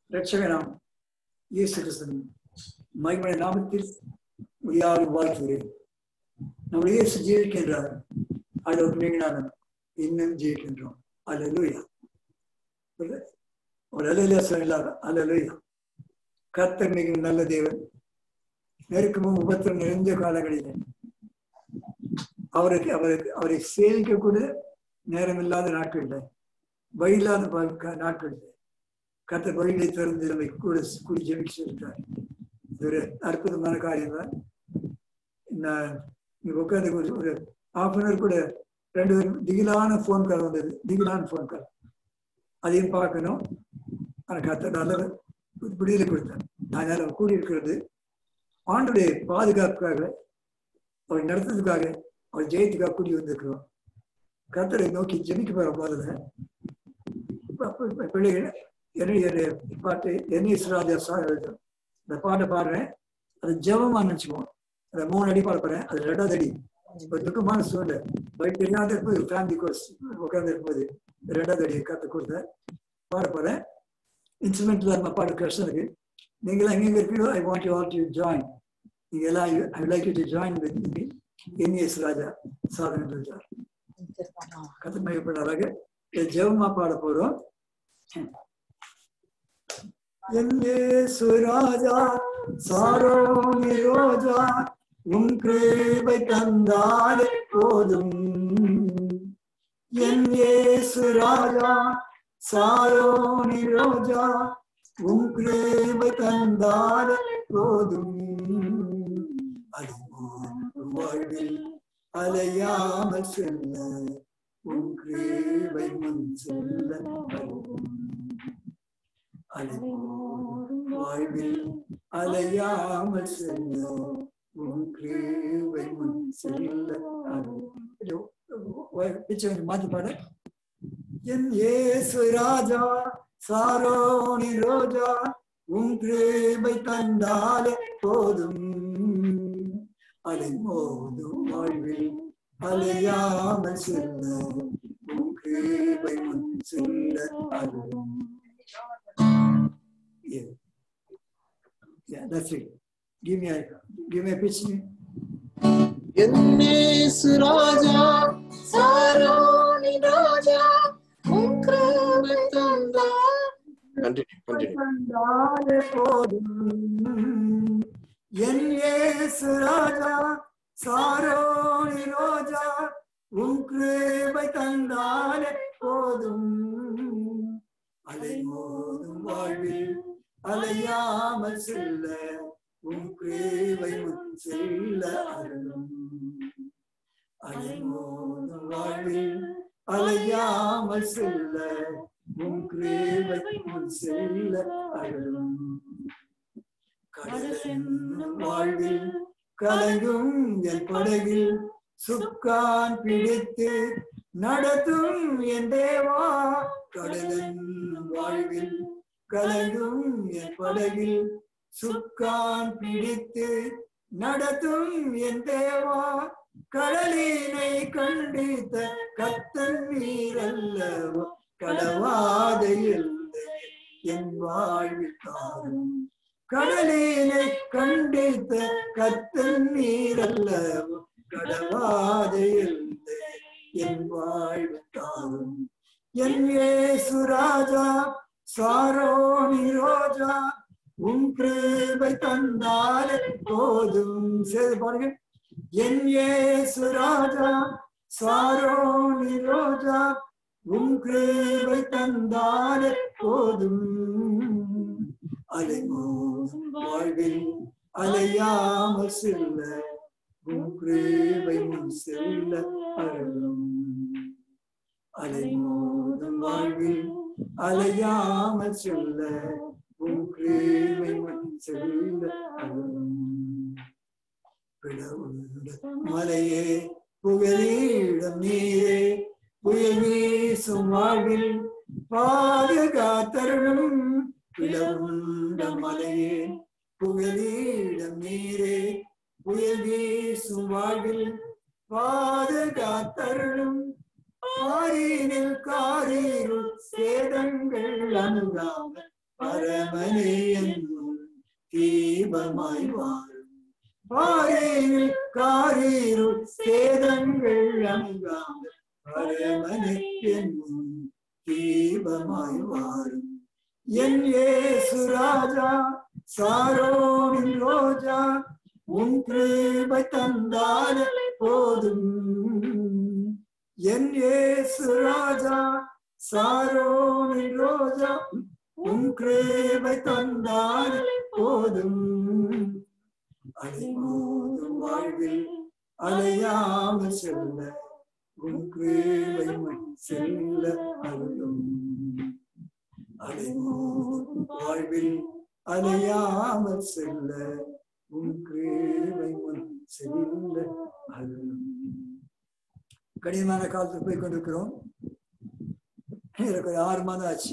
ரட்சகனாம் இயேசு கிறிஸ்தன் மகிமனை நாமத்தில் முடியாது வாழ்த்துகிறேன் நம்முடைய இயேசு ஜீவிக்கின்றார் அதற்கு நீங்களான இன்னும் ஜீவிக்கின்றோம் அல்லேலூயா ஒரு அலையில சொல்லலாம் அல்லேலூயா கர்த்தர் மிகவும் நல்ல தேவன் நெருக்கமும் உபத்திரம் நிறைந்த காலங்களில் அவருக்கு அவருக்கு அவரை சேவிக்க கூட நேரம் இல்லாத நாட்களில் வழியில்லாத ப- நாட்களில் கர்த்தர் வழிகளை திறந்து நம்மை கூட கூடி ஜெபிக்க சொல்லிட்டார் இது ஒரு அற்புதமான காரியம் தான் நான் இங்க உட்காந்து ஒரு ஒரு ஹாஃப் அன் அவர் கூட ரெண்டு பேரும் திகிலான ஃபோன் கால் வந்தது திகிலான ஃபோன் கால் அதையும் பார்க்கணும் ஆனால் கர்த்தர் நல்ல விடுதலை கொடுத்தார் அதனால அவர் கூடியிருக்கிறது ஆண்டுடைய பாதுகாப்புக்காக அவரை நடத்துறதுக்காக அவர் ஜெயத்துக்காக கூடி வந்திருக்கிறோம் கர்த்தரை நோக்கி ஜெபிக்க போற முதல்ல அப்ப- அப்ப பிள்ளைகள் என்னுடைய பாட்டு என்னை ராஜா சார் எழுதும் இந்த பாட்டை பாடுறேன் அது ஜெபமா நினைச்சுக்குவோம் அதை மூணு அடி பாட போறேன் அது ரெண்டாவது அடி ஒரு துக்கமான சூழ்நிலை பைக் தெரியாத இருக்கும்போது ஃபேமிலி கோர்ஸ் உட்கார்ந்து இருக்கும்போது ரெண்டாவது அடி கத்து கொடுத்தேன் பாட போறேன் இன்ஸ்ட்ருமெண்ட் தான் நம்ம பாடு கிருஷ்ணனுக்கு நீங்களாம் எங்கெங்க இருக்கீங்களோ I want you all to join நீங்க எல்லாம் I like you to join with me N S Raja சாதனை சொல்றார் கதை மையப்படாராக ஜெவமா பாட போறோம் என்ஏசு ராஜா சாரோனி ரோஜா உன் கிருபை தந்தாலே போதும் என் இயேசு ராஜா சாரோனி ரோஜா உன் கிருபை தந்தாலே போதும் அது போல் வாழ்வில் அலையாமல் செல்ல உன் கிருபை முன் செல்ல போதும் அது போல் வாழ்வில் அலையாமல் செல்ல உன் கிருபை முன் செல்ல பிச்சை மாத்தி பாட என் இயேசு ராஜா சாரோனி ரோஜா உன் கிருபை தந்தாலே போதும் அலை மோதும் வாழ்வில் அலையாமல் செல்ல உன் கிருபை முன் செல்ல அருளும் Yeah. Yeah, that's it. Give me a give me a pitch. என்னேசு ராஜா சாரோனி ராஜா உன் கிருபை தந்தார் கண்டினியூ கண்டினியூ தந்தாலே போதும் என் இயேசு ராஜா சாரோனி ரோஜா உன் கிருபை தந்தாலே போதும் அலை மோதும் வாழ்வில் அலையாமல் செல்ல உன் கிருபை முன் செல்ல அருளும் அலை மோதும் வாழ்வில் அலையாமல் செல்ல உன் கிருபை முன் செல்ல அருளும் கடல் என்னும் வாழ்வில் கலங்கும் என் படகில் சுக்கான் பிடித்து நடத்தும் என் தேவா கடல் என்னும் வாழ்வில் கலங்கும் என் படகில் சுக்கான் பிடித்து நடத்தும் என் தேவா கடலினை கண்டித்த கத்தன் நீரல்லவோ கடவாத எல்லை என் வாழ்வில் தாரும் கடலினை கண்டித்த கத்தன் நீரல்லவோ கடவாத எல்லை என் வாழ்வில் தாரும் என் இயேசு ராஜா சாரோனி ரோஜா உன் கிருபை தந்தாலே போதும் சரி பாருங்க என் இயேசு ராஜா சாரோனி ரோஜா உன் கிருபை தந்தாலே போதும் அலை மோதும் வாழ்வில் அலையாமல் செல்ல உன் கிருபை முன் செல்ல அருளும் அலை மோதும் வாழ்வில் அலையாமல் செல்ல உன் கிருபை முன் செல்ல அருளும் பிளவுள்ள மலையே புகழீடம் நீரே புயல் வீசும் வாழ்வில் பாதுகாத்தருளும் பிளவுண்ட மலையே புகழீடம் நீரே புயல் வீசும் வாழ்வில் பாதுகாத்தருளும் ஆரீனில் காரீருள் சேதங்கள் அணுகாமல் பரமனே என் முன் தீபமாய் வாழும் பாறையில் காரீருள் சேதங்கள் அங்காமல் பரமனே என் முன் தீபமாய் வாழும் என் ஏசு ராஜா சாரோனின் ரோஜா உன் கிருபை தந்தாலே போதும் என் ஏசு ராஜா சாரோனின் ரோஜா உன் கிருபை தந்தாலே போதும் அலைமோதும் வாழ்வில் அலையாமல் செல்ல உன் கிருபை முன் செல்ல அருளும் அலைமோதும் வாழ்வில் அலையாமல் செல்ல உன் கிருபை முன் செல்ல அருளும் கடினமான காலத்துக்கு போய் கொண்டிருக்கிறோம் எனக்கு ஒரு ஆறு மாதம் ஆச்சு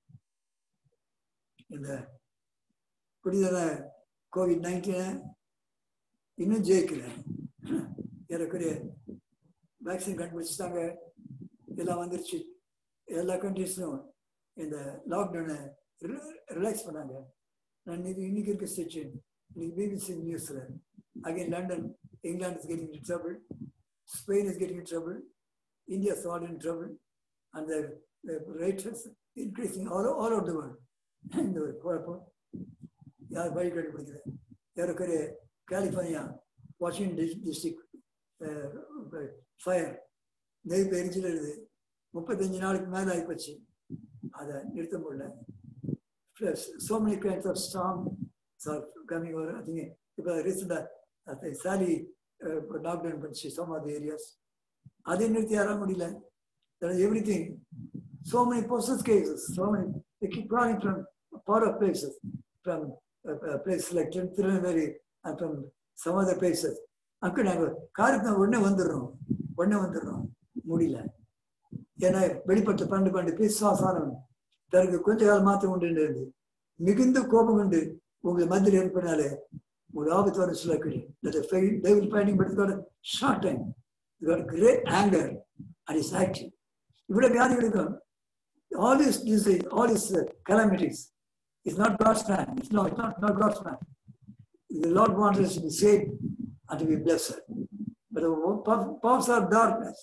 இந்த புரிதல கோவிட் நைன்டீனை இன்னும் ஜெயிக்கல ஏறக்குறைய வேக்சின் கண்டுபிடிச்சிட்டாங்க எல்லாம் வந்துருச்சு எல்லா கண்ட்ரீஸ்லும் இந்த லாக்டவுனை ரிலாக்ஸ் பண்ணாங்க நான் இன்னைக்கு இன்னைக்கு இருக்க சுச்சுவேஷன் இன்னைக்கு பிபிசி நியூஸில் again London England is getting in trouble Spain is getting in trouble India is all in trouble அந்த rate increasing all all over the world இந்த ஒரு குழப்பம் யார் வழி கண்டுபிடிக்கல ஏறக்குறைய கலிஃபோர்னியா வாஷிங்டன் டிஸ்ட்ரிக்ட் ஃபயர் நெருப்பு எரிஞ்சில் இருக்குது முப்பத்தஞ்சு நாளுக்கு மேலே ஆகிப்போச்சு அதை நிறுத்த முடியல so many kinds of storms are coming over. I think இப்போ ரீசெண்டாக சாலி லாக்டவுன் பண்ணிச்சு சம் ஆஃப் ஏரியாஸ் அதை நிறுத்தி யாரால முடியல everything so many postal cases, so many, they keep crawling from far off places, from uh, uh, places like Tirunelveli and from some other places. அங்கே நாங்கள் காருக்கு உடனே வந்துடுறோம் உடனே வந்துடுறோம் முடியல ஏன்னா வெளிப்பட்ட பண்டு பண்டு பிசுவாசானவன் தனக்கு கொஞ்ச காலம் மாற்றம் உண்டு இருந்து மிகுந்த கோபம் உண்டு உங்களை மத்தியில் ஏற்பனாலே ஒரு ஆபத்து வர சொல்லக்கூடிய devil fighting but it's got a short time it's got great anger and it's active இவ்வளவு வியாதிகள் இருக்கும் all this disease all these uh, calamities is not God's plan it's not it's not not God's plan the Lord wants us to be saved and to be blessed but the powers of darkness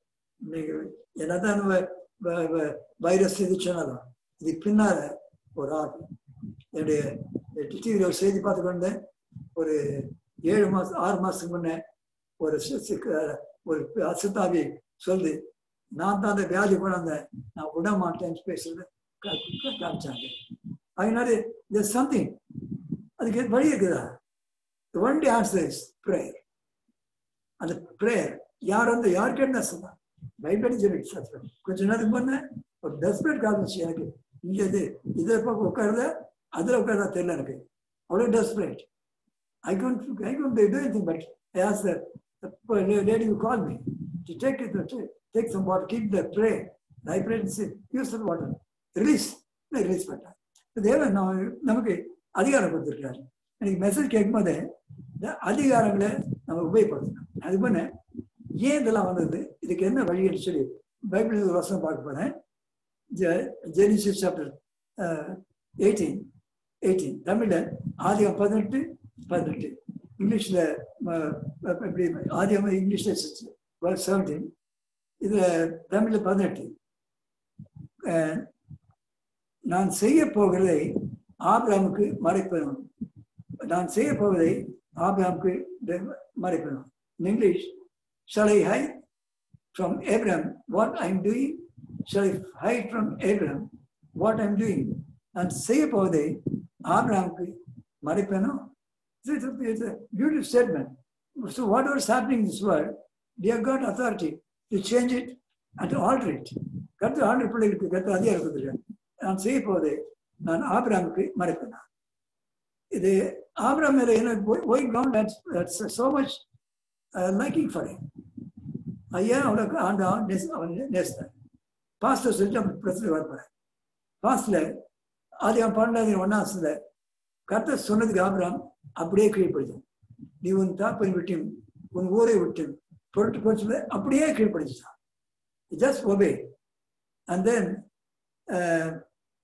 என்னதான் virus இது சொன்னதான் இது பின்னால ஒரு ஆள் என்னுடைய டிவியில் ஒரு செய்தி பார்த்து கொண்டேன் ஒரு ஏழு மாசம் ஆறு மாசத்துக்கு முன்னே ஒரு ஒரு அசுத்தாவி சொல்லுது நான் தான் அந்த வியாதி கொண்டாந்தேன் நான் விட மாட்டேன்னு பேசுறது காமிச்சாங்க அதனால இது சம்திங் அதுக்கு வழி இருக்குதா ஒன்லி ஆன்சர் இஸ் ப்ரேயர் அந்த ப்ரேயர் யார் வந்து யாருக்கு என்ன சொன்னா பைபிள் சொல்லி கொஞ்ச நேரத்துக்கு முன்னே ஒரு டெஸ்பரேட் காமிச்சு எனக்கு இங்க இது இதில் பக்கம் உட்காருத அதில் உட்காருதா தெரியல எனக்கு அவ்வளோ desperate I can't I can't do anything but I ask lady you call me to take it take some water keep the pray I pray use the water release release பண்ணேன் தேவன் நமக்கு அதிகாரம் கொடுத்துருக்காரு எனக்கு மெசேஜ் கேட்கும்போது இந்த அதிகாரங்களை நம்ம உபயோகப்படுத்தணும் அது பண்ண ஏன் இதெல்லாம் வந்தது இதுக்கு என்ன வழின்னு சொல்லி பைபிள் ஒரு வசனம் பார்க்க போறேன் ஜெனிசிஸ் சாப்டர் எயிட்டீன் எயிட்டீன் தமிழில் ஆதியம் பதினெட்டு பதினெட்டு இங்கிலீஷில் எப்படி ஆதியம் இங்கிலீஷில் செவன்டீன் இதில் தமிழில் பதினெட்டு நான் செய்ய போகிறதை ஆபிராமுக்கு மறைப்பேன் நான் செய்ய போவதை ஆபிராமுக்கு மறைப்பேன் English Shall I hide from Abraham what I'm doing? Shall I hide from Abraham what I'm doing? And say about it, Abraham Maripano. It's a beautiful statement. So whatever is happening in this world, they have got authority to change it and to alter it. கருத்து ஆண்டு பிள்ளைகளுக்கு கருத்து அதிகாரம் கொடுத்துருக்கேன் நான் செய்ய போவதை நான் ஆபிராமுக்கு மறைப்பேன் இது ஆபிராம் மேல என்ன போய் ground so much liking for ஐயா அவனுக்கு ஆண்டு அவன் நேசித்தார் பாஸ்டர் சொல்லிட்டு அவன் பிரச்சனை வரப்போறேன் பாஸ்டில் அது அவன் பன்னெண்டாவது ஒன்னாசத்துல கர்த்தர் சொன்னதுக்கு ஆபிராம் அப்படியே கீழ்ப்படுத்தான் நீ உன் தாப்பனை விட்டும் உன் ஊரை விட்டும் பொருட்டு போச்சு அப்படியே கீழ்ப்படுத்திட்டான் just obey and then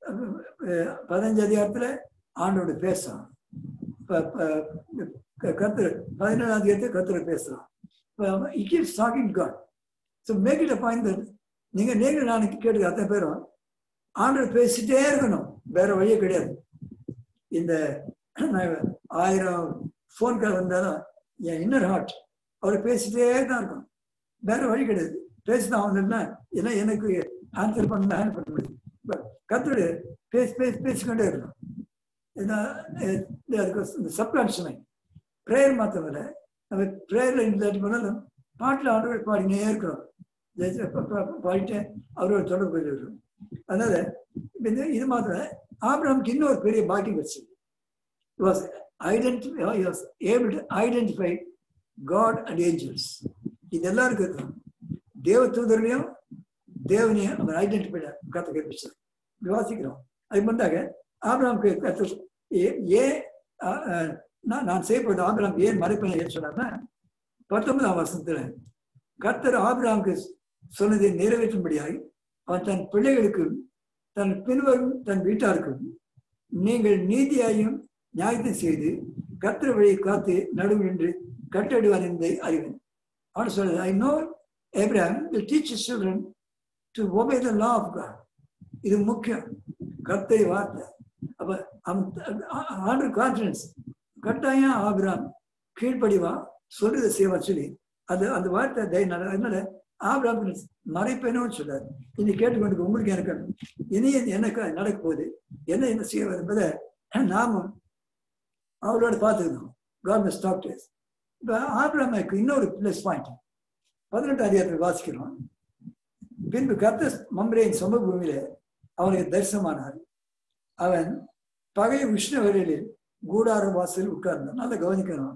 ah, பதினஞ்சு அதிகாரத்துல ஆண்டோட பேசுறான் ப- ப- க- கர்த்தர் பதினேழாம் அதிகாரத்துல கர்த்தர் பேசுறான் it keeps talking God so make it a point that நீங்க நீங்கள் நாளைக்கு கேட்டு அத்தனை பேரும் ஆண்டவர் பேசிட்டே இருக்கணும் வேற வழியே கிடையாது இந்த நான் ஆயிரம் ஃபோன் கால் வந்தாலும் என் இன்னர் ஹார்ட் அவர் பேசிட்டே தான் இருக்கும் வேற வழி கிடையாது பேசினா அவங்கன்னா ஏன்னா எனக்கு ஆன்சர் பண்ண ஹேண்ட் பண்ண முடியும் கத்துடைய பேசி பேசி பேசிக்கொண்டே இருக்கணும் ஏன்னா அஹ், இது அதுக்கு இந்த சப்கான்ஷியஸ் மைண்ட் ப்ரேயர் மாத்திரமில்ல நம்ம ப்ரேயர்ல இல்லாட்டி பண்ணாலும் பாட்டில் ஆண்டவர் பாடினே இருக்கிறோம் ஜெயிச்சு பா- பா- பாடிட்டே அவரோட தொடர்பு கொண்டு இருக்கிறோம் அதனால இப்ப இந்த இது மாத்திரம் ஆபிரகாமுக்கு இன்னொரு பெரிய பாக்கியம் வச்சு was identify he was able to identify God and angels இது எல்லாருக்கும் இருக்கும் தேவ தூதர்களையும் தேவனையும் அவர் ஐடென்டிஃபை கத்த கற்பிச்சார் வாசிக்கிறோம் அது பண்ணாங்க ஆபிரகாமுக்கு கத்து ஏ- ஏன் அஹ், அஹ், நான் நான் செய்யப்படுற ஆபிரகாம் ஏன் மறைப்பேன் ஏன் சொன்னார்னா பத்தொன்பதாம் வருஷத்துல கர்த்தர் ஆபிரகாமுக்கு சொன்னதை நிறைவேற்றும்படியாய் அவன் தன் பிள்ளைகளுக்கும் தன் பின்வரும் தன் வீட்டாருக்கும் நீங்கள் நீதியாயும் நியாயத்தை செய்து கர்த்தர் வழியை காத்து நடுவு நின்று கட்டடுவார் என்பதை அறிவேன் அவன் சொல்றது I know Abraham will teach his children to obey the law of God இது முக்கியம் கர்த்தரை வார்த்தை அப்ப ஆண்டு கான்ஃபிடன்ஸ் கட்டாயம் ஆபிராம் கீழ்ப்படிவா சொல்றதை செய்வா சொல்லி அது அந்த வார்த்தை தை- அதனால ஆபிராம் மறைப்பேனும் சொல்லார் இனி கேட்டுக்கொண்டு உங்களுக்கு எனக்கு இனி எனக்கு நடக்க போகுது என்ன என்ன செய்ய என்பதை நாமும் அவரோட பார்த்துக்கணும் கவர்மெண்ட் ஸ்டாப் இப்போ ஆபிரமாக்கு இன்னொரு ப்ளஸ் பாயிண்ட் பதினெட்டு அதிகாரத்தில் வாசிக்கிறோம் பின்பு கர்த்த மம்ரேயின் சொந்த பூமியில அவனுக்கு தரிசனமானார் அவன் பகை உஷ்ண வேலையில் கூடார வாசலில் உட்கார்ந்தான் நல்லா கவனிக்கணும்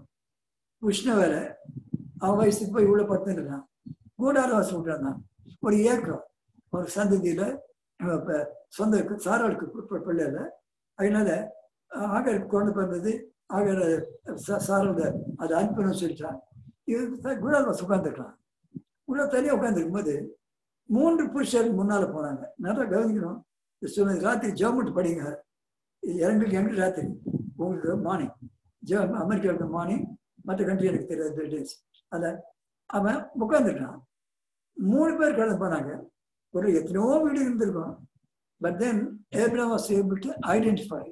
உஷ்ண வேலை அவன் வயசுக்கு போய் உள்ள படுத்துருக்கான் கூடார வாசல் உட்கார்ந்தான் ஒரு ஏக்கம் ஒரு சந்ததியில அஹ், இப்ப சொந்த சாராளுக்கு பி- பிள்ளை இல்லை அதனால ஆகருக்கு கொண்டு பிறந்தது ஆகர சாரோட அதை அனுப்பணும்னு சொல்லிட்டான் இது கூடார வாசல் உட்கார்ந்துருக்கான் உள்ள தனியாக உட்காந்துருக்கும் போது மூன்று புருஷர் முன்னால போனாங்க நல்லா கவனிக்கணும் இது சொன்னது ராத்திரி ஜெர்மன் படிங்க இது எங்களுக்கு எங்களுக்கு ராத்திரி உங்களுக்கு மார்னிங் ஜெ அமெரிக்காவுக்கு மார்னிங் மற்ற கண்ட்ரி எனக்கு தெரியாது டேஸ் அதில் அவன் உட்காந்துருக்கான் மூணு பேர் கடந்து போனாங்க ஒரு எத்தனையோ வீடு இருந்திருக்கும் but then Abraham was able to identify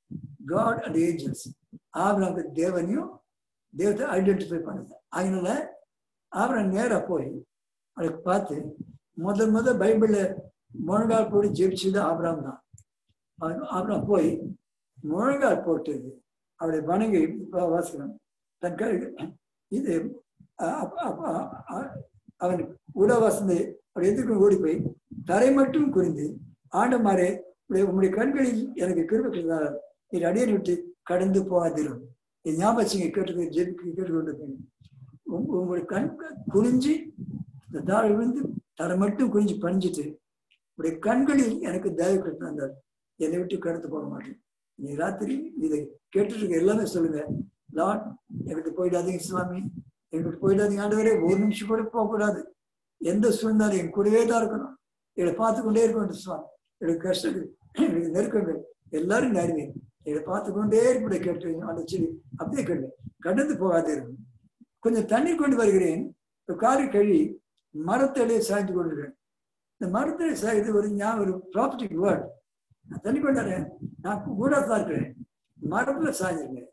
God and angels ஆபிரகாமுக்கு தேவனையும் தேவத்தை ஐடென்டிஃபை பண்ணுது அதனால ஆபிரகாம் நேரா போய் அதை பார்த்து முதல் முதல் பைபிள்ல முழங்கால் போட்டு ஜெபிச்சது ஆபிரகாம் தான் அவன் ஆபிரகாம் போய் முழங்கால் போட்டு அவளை வணங்கி இப்ப வாசிக்கிறோம் தன் கை இது அ- அப்ப- அப்ப- அ- அவன் உடவாசந்து அவள் எதிர்க்கு ஓடி போய் தரை மட்டும் குறிந்து ஆண்டமாரே உடைய உங்களுடைய கண்களில் எனக்கு கிருபக்கிறார் நீர் அடியனை விட்டு கடந்து போகாதிரும் இது ஞாபகம் கேட்டு ஜெபிக்க கேட்டுக்கொண்டு உங்க- உங்களுடைய கண் குனிஞ்சு இந்த தாழ் விழுந்து தரை மட்டும் குனிஞ்சு பணிஞ்சிட்டு உடைய கண்களில் எனக்கு தயவு கட்டினார் என்னை விட்டு கடந்து போக மாட்டேன் நீ ராத்திரி இதை கேட்டுட்டு இருக்க எல்லாமே சொல்லுங்க லார்ட் எனக்கு போயிடாதீங்க சுவாமி எனக்கு போயிடாதீங்க ஆண்டவரே ஒரு நிமிஷம் கூட போகக்கூடாது எந்த சூழ்நிலை என் கூடவே தான் இருக்கணும் இதை பார்த்து கொண்டே இருக்கணும் சுவாமி எனக்கு கஷ்டங்கள் எனக்கு நெருக்கங்கள் எல்லாரும் அறிவேன் இதை பார்த்து கொண்டே இருப்பதை கேட்டு அந்த சொல்லி அப்படியே கேட்டேன் கடந்து போகாதே இருக்கும் கொஞ்சம் தண்ணீர் கொண்டு வருகிறேன் இப்ப காரி கழுவி மரத்தடியே சாய்ந்து கொண்டிருக்கிறேன் இந்த மரத்தடி சாய்ந்து ஒரு ஞாபகம் ஒரு ப்ராப்பர்ட்டி வேர்ட் நான் தண்ணி கொண்டாடுறேன் நான் கூட தான் இருக்கிறேன் மரத்துல சாய்ந்திருக்கேன்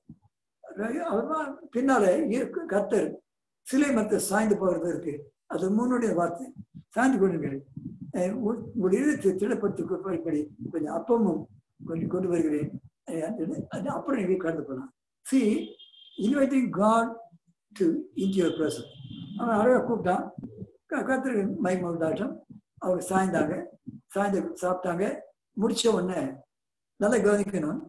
அவர்தான் பின்னாலே இருக்கு கத்தர் சிலை மரத்தை சாய்ந்து போகிறது இருக்கு அது முன்னுடைய வார்த்தை சாய்ந்து கொண்டிருக்கிறேன் அஹ் உ- உங்களுடைய இதயத்தை திடப்படுத்தி கொஞ்சம் அப்பமும் கொஞ்சம் கொண்டு வருகிறேன் அஹ் அது- அது அப்புறம் நீங்க கடந்து போகலாம் see inviting God to interior person அவன் அழகாக கூப்பிட்டான் க- கத்திரி மைம உண்டாட்டம் அவங்க சாய்ந்தாங்க சாய்ந்து சாப்பிட்டாங்க முடிச்ச உடனே நல்லா கவனிக்கணும்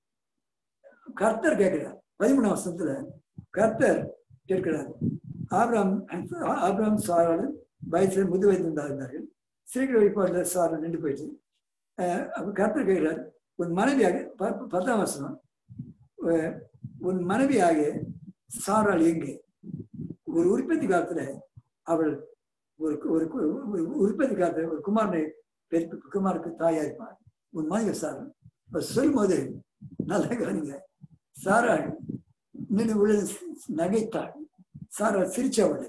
கர்த்தர் கேட்கிறார் பதிமூணாம் வருஷத்துல கர்த்தர் கேட்கிறார் ஆபிராம் ஆபிராம் சாரால் வயசுல முது வயது இருந்தார்கள் சீக்கிர வழிபாடுல சாரல் நின்று போயிடுச்சு அஹ் அப்ப கர்த்தர் கேட்கிறார் உன் மனைவியாக ப- பத்தாம் வருஷம் அஹ் உன் மனைவியாக சாரால் எங்கே ஒரு உற்பத்தி காலத்துல அவள் ஒரு ஒரு கு- ஒரு உற்பத்தி காலத்துல ஒரு குமாரனை பெற்று குமாருக்கு தாயா இருப்பாள் உன் மனைவி சார் இப்ப சொல்லும் போது நல்லா கவனிங்க சாராள் நின்று விழுந்து நகைத்தாள் சாராள் சிரிச்சவள்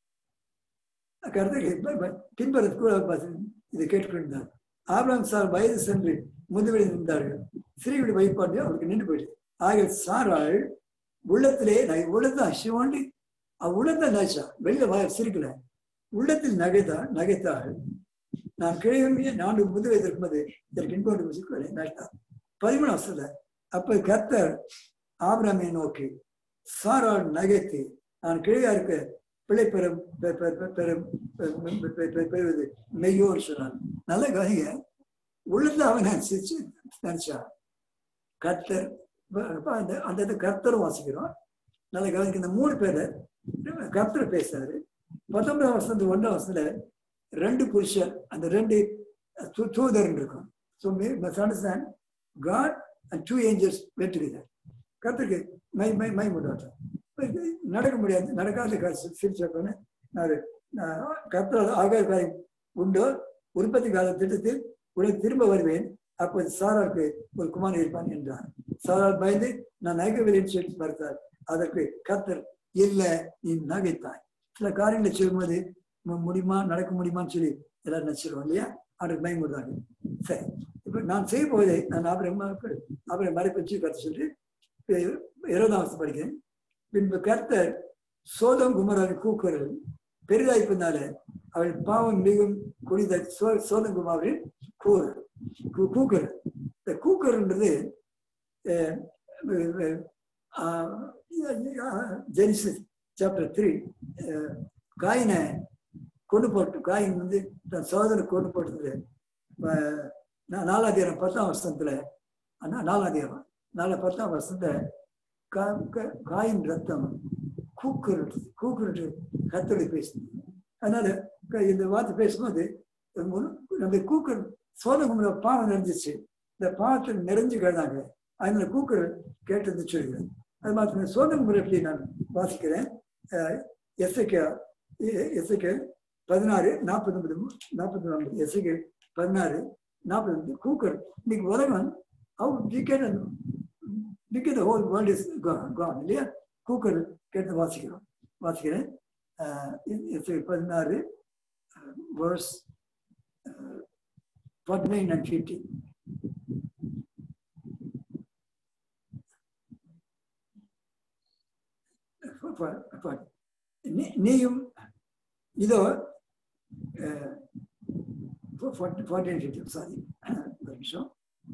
கருத்து பின்பறது கூட இதை கேட்டுக்கொண்டார் ஆபிரகாம் சார் வயது சென்று முதுவெளி நின்றார்கள் சிறுவிடி வைப்பாடு அவருக்கு நின்று போயிடுது ஆக சாராள் உள்ளத்திலே நான் உள்ளத்தான் சிவாண்டி அவ உள்ளத்தை நகைச்சா வெளியில வாய சிரிக்கல உள்ளத்தில் நகைத்தா நகைத்தாள் நான் கிழமையே நான்கு முதுவை இருக்கும்போது இதற்கு இன்போடு முசிக்கலை நகைத்தார் பதிமூணு வருஷத்துல அப்ப கர்த்தர் ஆபிரமை நோக்கி சாராள் நகைத்து நான் கிழையா இருக்க பிள்ளை பெறும் பெறும் பெறுவது மெய்யோன்னு சொன்னான் நல்ல கவனிங்க உள்ளத்தை அவன் நினைச்சு நினைச்சா கர்த்தர் அந்த அந்த கர்த்தரும் வாசிக்கிறோம் நல்ல கவனிக்க இந்த மூணு பேரை கர்த்தர் பேசுறாரு பத்தொன்பதாம் வருஷத்து ஒன்றாம் வருஷத்துல ரெண்டு புருஷர் அந்த ரெண்டு தூதர் இருக்கும் so understand God and two angels வெட்டுகிறார் கர்த்தருக்கு மை மை மை முட்டாட்டம் நடக்க முடியாது நடக்காத காசு சிரிச்சப்பன்னு நான் கர்த்தர் ஆகாத காரியம் உண்டோ உற்பத்தி கால திட்டத்தில் உடனே திரும்ப வருவேன் அப்போது சாராருக்கு ஒரு குமாரன் இருப்பான் என்றார் சாரால் பயந்து நான் நகைவில்லைன்னு சொல்லி மறுத்தார் அதற்கு கர்த்தர் இல்லை நீ நகைத்தாய் சில காரியங்களை சொல்லும்போது முடியுமா நடக்க முடியுமான்னு சொல்லி எல்லாரும் நினைச்சிருவோம் இல்லையா அவருக்கு பயமுடுறாங்க சரி இப்ப நான் செய்ய போவதை நான் அப்புறம் அப்புறம் மறைப்பச்சு கற்று சொல்லி இருபதாம் வருஷம் படிக்கிறேன் பின்பு கர்த்தர் சோதம் குமரன் கூக்குரல் பெரிதாய்ப்பினால அவள் பாவம் மிகவும் குடித சோ சோதம் குமாரின் கூர் கூக்குரல் இந்த கூக்குரல்ன்றது ஜெனிசிஸ் சாப்டர் த்ரீ காயினை கொண்டு போட்டு காயின் வந்து தன் சோதனை கொண்டு போட்டது நாலாதிகாரம் பத்தாம் வருஷத்துல நாலாதிகாரம் நாலு பத்தாம் வருஷத்துல காயின் ரத்தம் கூக்குரட்டு கூக்குரட்டு கத்தோடு பேசுது அதனால இந்த வார்த்தை பேசும்போது நம்ம கூக்குரல் சோதனை பாவம் நிறைஞ்சிச்சு இந்த பாவத்தில் நிறைஞ்சு கிடந்தாங்க அதனால கூக்குரல் கேட்டது சொல்கிறேன் அது மாதிரி சோதனை முறை எப்படி நான் வாசிக்கிறேன் எஸ்ஐகே எஸ்ஐகே பதினாறு நாற்பத்தி ஒன்பது நாற்பத்தி ஒன்பது எஸ்ஐகே பதினாறு நாற்பத்தி ஒன்பது கூக்கர் இன்னைக்கு உலகம் அவர் ticket ticket whole world is gone இல்லையா கூக்கர் கேட்டு வாசிக்கிறோம் வாசிக்கிறேன் எஸ்ஐ பதினாறு verse forty nine and fifty நீயும் இதோ ஃபார்ட்டி ஃபிஃப்டி சாரி ஒரு நிமிஷம்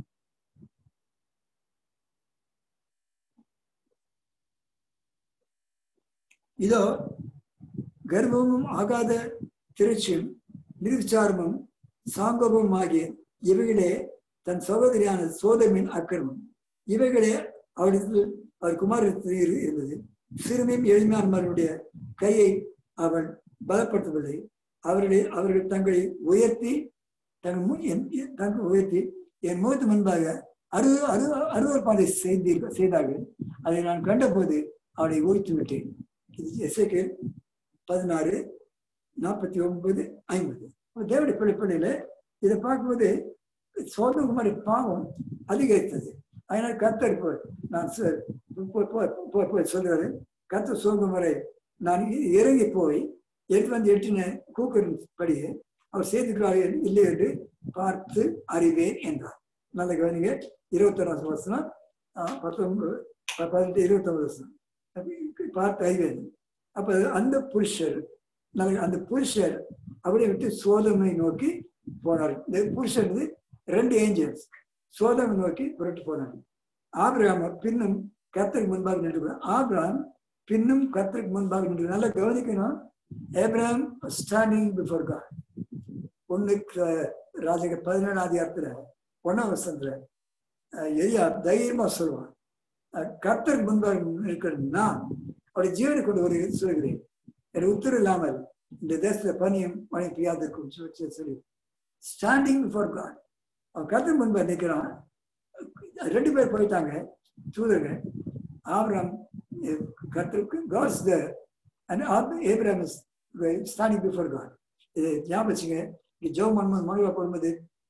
இதோ கர்ப்பமும் ஆகாத திருச்சியும் நிர்விச்சாரமும் சாங்கமும் ஆகிய இவைகளே தன் சகோதரியான சோதமின் அக்கிரமம் இவைகளே அவளுக்கு அவர் குமாரத்தில் இருந்தது சிறுமியும் எளிமையான்மாருடைய கையை அவள் பலப்படுத்தவில்லை அவர்களை அவர்கள் தங்களை உயர்த்தி தங்கள் தங்கள் உயர்த்தி என் முகத்து முன்பாக அரு அரு அருவறுப்பாடை செய்தீர்கள் செய்தார்கள் அதை நான் கண்டபோது அவளை ஊழ்த்தி விட்டேன் இது எஸ்ஐக்கு பதினாறு நாற்பத்தி ஒன்பது ஐம்பது தேவடி பிள்ளைப்பள்ளியில இதை பார்க்கும்போது சோதகுமாரி பாவம் அதிகரித்தது அதனால கத்தர் நான் போய் சொல்றாரு கத்தர் சோதகுமாரை நான் இறங்கி போய் எடுத்து வந்து எட்டின கூக்கரின் படியே அவர் செய்திருக்கிறார் இல்லை என்று பார்த்து அறிவேன் என்றார் நல்ல கவனிங்க இருபத்தொராம் வருஷம் பத்தொன்பது பதினெட்டு இருபத்தொன்பது வருஷம் பார்த்து அறிவேன் அப்ப அந்த புருஷர் நல்ல அந்த புருஷர் அப்படியே விட்டு சோதமை நோக்கி போனார் இந்த புருஷர் வந்து ரெண்டு ஏஞ்சல்ஸ் சோதமை நோக்கி புரட்டு போனாங்க ஆபிரகாம் பின்னும் கத்தருக்கு முன்பாக நின்று ஆபிரகாம் பின்னும் கத்தருக்கு முன்பாக நின்று நல்லா கவனிக்கணும் ஏப்ரஹாம் ஸ்டாண்டிங் பிஃபோர் காட் ஒண்ணு ராஜக பதினேழாம் அதிகாரத்துல ஒன்னாம் வருஷத்துல எரியா தைரியமா சொல்லுவான் கர்த்தருக்கு முன்பாக இருக்கிற நான் அவருடைய ஜீவனை கொண்டு ஒரு சொல்கிறேன் என் உத்தரவு இல்லாமல் இந்த தேசத்துல பனியும் மழை பெய்யாதிருக்கும் சொல்லி ஸ்டாண்டிங் பிஃபோர் காட் அவன் கர்த்தர் முன்பாக நிற்கிறான் ரெண்டு பேர் போயிட்டாங்க தூதர்கள் ஆபரம் கர்த்தருக்கு God's the and Abraham is standing before God இதை ஞாபகம் வச்சுங்க இங்கே ஜோ மன்மன் மனுவா போகும்போது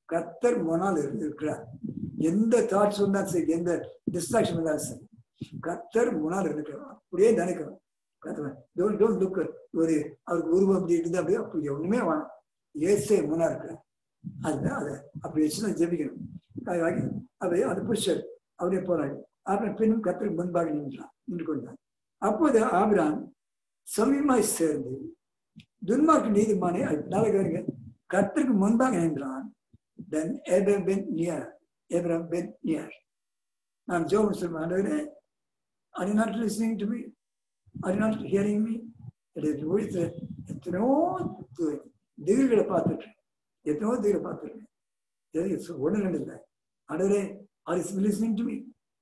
கத்தர் முன்னால் இரு- இருக்கிறார் எந்த தாட்ஸ் வந்தாலும் சரி எந்த டிஸ்ட்ராக்ஷன் வந்தாலும் சரி கத்தர் முன்னால் இருக்கிறார் அப்படியே நினைக்கணும் கத்தர் டோன்ட் டோன்ட் லுக் ஒரு அவருக்கு உருவம் அப்படி இருக்குது அப்படியே அப்படி ஒண்ணுமே வேணாம் ஏசே முன்னா இருக்கிறார் அதுதான் அதை அப்படி வச்சு தான் ஜெபிக்கணும் அது வாங்கி அதை அது புருஷர் அப்படியே போறாரு அப்புறம் பின்னும் கத்தருக்கு முன்பாக நின்றான் நின்று கொண்டான் அப்போது ஆபிரான் சமீபமாய் சேர்ந்து துன்மார்க்கு நீதிமானை நல்ல கவனிங்க கர்த்தருக்கு முன்பாக நின்றான் then Abram been near Abram been near நான் ஜோபம் சொல்லுவேன் ஆண்டவரே are you not listening to me are you not hearing me என்னுடைய ஊழியத்துல எத்தனையோ து- திகில்களை பார்த்துருக்கேன் எத்தனையோ திகிலை பார்த்துருக்கேன் சரி ஒன்று ரெண்டு இல்லை ஆண்டவரே are is listening to me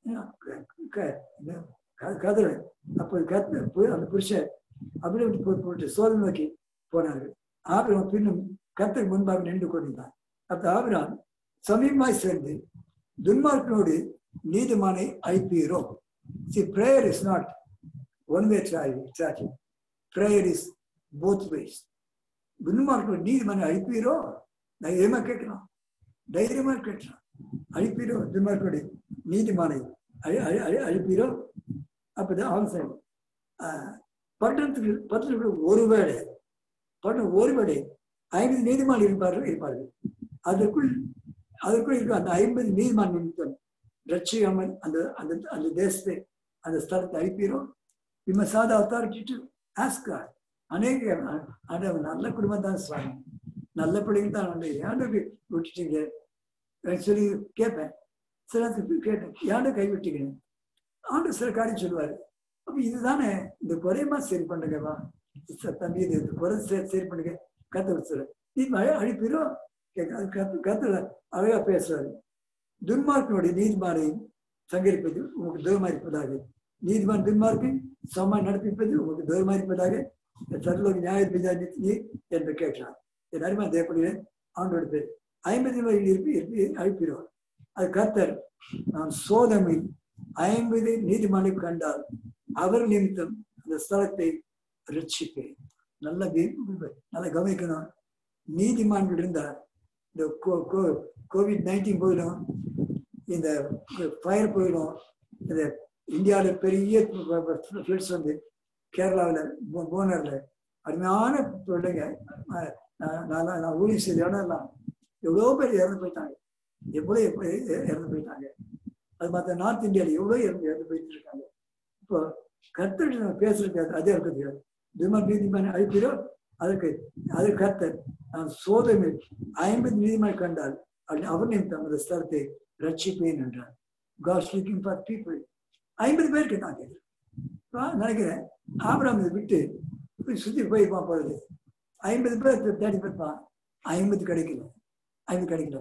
கதறேன் அப்போ கத்து போய் அந்த புருஷன் அப்படியே விட்டு போய் போட்டு சோதனை நோக்கி போனார்கள் ஆபிரம் பின்னும் கத்துக்கு முன்பாக நின்று கொண்டிருந்தான் அப்ப ஆபிராம் சமீபமாய் சேர்ந்து துன்மார்க்கனோடு நீதிமானை அழைப்பீரோ see prayer is not one way tracking prayer is both ways துன்மார்க்கனோடு நீதிமானை அழைப்பீரோ தைரியமா கேட்கலாம் தைரியமா கேட்கலாம் அழிப்பீரோ துன்மார்க்கனோடு நீதிமானை அழி அழி அழி அழிப்பீரோ அப்பதான் அவன் பட்டணத்துக்கு பட்டணத்துக்கு ஒருவேளை பட்டணம் ஒருவேளை ஐம்பது நீதிமான் இருப்பார்கள் இருப்பார்கள் அதற்குள் அதற்குள் இருக்க அந்த ஐம்பது நீதிமான் நிமித்தம் ரட்சிக்காமல் அந்த அந்த அந்த தேசத்தை அந்த ஸ்தலத்தை அழிப்பீரோ இம்ம சாத அத்தாரிட்டி டு ஆஸ்கா அநேக ஆண்டவர் நல்ல குடும்பம் தான் சுவாமி நல்ல பிள்ளைங்க தான் வந்து ஏன்டா விட்டுட்டீங்க சொல்லி கேட்பேன் சில நேரத்துக்கு கேட்டேன் ஏன்டா கை விட்டீங்க ஆண்டு சில காரியம் சொல்லுவாரு அப்ப இதுதானே இந்த குறையமா சரி பண்ணுங்கவா தம்பி இது இந்த குறை சரி சரி பண்ணுங்க கத்த சொல்ல நீ மழை அழிப்பிரோ கேட்க கத்து கத்துல அழகா பேசுறாரு துன்மார்க்கனுடைய நீதிமானை சங்கரிப்பது உங்களுக்கு தூரமா இருப்பதாக நீதிமான் துன்மார்க்கு சமமா நடப்பிப்பது உங்களுக்கு தூரமா இருப்பதாக சர்லோக நியாய நீ என்று கேட்கலாம் என் அருமா தேவப்படுகிற ஆண்டோட பேர் ஐம்பது வரையில் இருப்பி இருப்பி அழிப்பிடுவார் அது கத்தர் நான் சோதமில் ஐம்பது நீதிமானை கண்டால் அவர் நிமித்தம் அந்த ஸ்தலத்தை ரட்சிப்பேன் நல்ல நல்ல கவனிக்கணும் நீதிமான்கள் இருந்தால் இந்த கோவிட் நைன்டீன் போயிடும் இந்த ஃபயர் போயிடும் இந்த இந்தியாவில் பெரிய ஃப்ளட்ஸ் வந்து கேரளாவில் போனரில் அருமையான பிள்ளைங்க நான் நான் ஊழியம் செய்த இடம்லாம் எவ்வளோ பேர் இறந்து போயிட்டாங்க எவ்வளோ எப்படி இறந்து போயிட்டாங்க அது மற்ற நார்த் இந்தியாவில் எவ்வளோ இறந்து இறந்து போயிட்டு இருக்காங்க இப்போ கர்த்தர் நம்ம பேசுறது அதே இருக்குது தினம் நீதிமன்ற அழைப்பிலோ அதுக்கு அது கர்த்தர் நான் சோதனை ஐம்பது நீதிமன்றம் கண்டால் அவர் நிமித்தம் அந்த ஸ்தலத்தை ரட்சிப்பேன் என்றார் காட் லுக்கிங் ஃபார் பீப்புள் ஐம்பது பேருக்கு நான் கேட்கிறேன் நினைக்கிறேன் ஆபராம் விட்டு போய் சுற்றி போயிருப்பான் போறது ஐம்பது பேர் தேடி போயிருப்பான் ஐம்பது கிடைக்கல ஐம்பது கிடைக்கல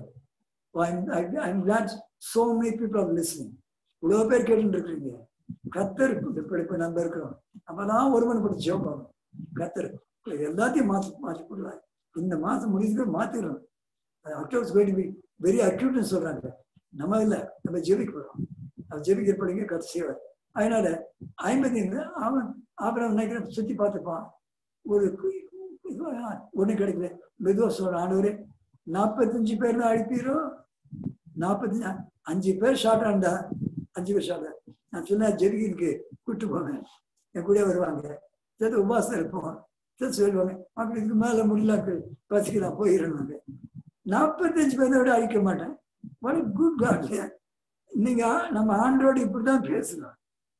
I'm glad so many people are listening இவ்வளோ பேர் கேட்டு இருக்கிறீங்க கத்தர் இப்ப நம்ம இருக்கிறோம் அப்பதான் ஒருவன் படி ஜெபம் கத்தர் எல்லாத்தையும் மாற்றி மாற்றி போடலாம் இந்த மாசம் முடிஞ்சது மாத்திடுறோம் அக்டோபர்ஸ் கோயிங் பி வெரி அக்யூட்னு சொல்றாங்க நம்ம இல்லை நம்ம ஜெபிக்க போறோம் அது ஜெபிக்கிறப்படிங்க கத்து செய்வார் அதனால ஐம்பது அவன் அப்புறம் நினைக்கிறேன் சுத்தி பார்த்துப்பான் ஒரு ஒண்ணு கிடைக்கல மெதுவா சொல்ற ஆண்டவரே நாற்பத்தஞ்சு பேர் தான் அழிப்பீரோ நாற்பத்தஞ்சு அஞ்சு பேர் ஷார்ட் ஆண்டா அஞ்சு பேர் ஷார்ட் நான் சொன்னா ஜெருகினுக்கு கூட்டு போவேன் என் கூட வருவாங்க சேர்த்து உபாசம் இருப்போம் சேர்த்து சொல்லுவாங்க அப்படி இதுக்கு மேல முடியல பசிக்கலாம் போயிடணுங்க நாற்பத்தஞ்சு பேரை விட அழிக்க மாட்டேன் ஒரு குட் காட் நீங்க நம்ம ஆண்டோடு இப்படிதான் பேசலாம்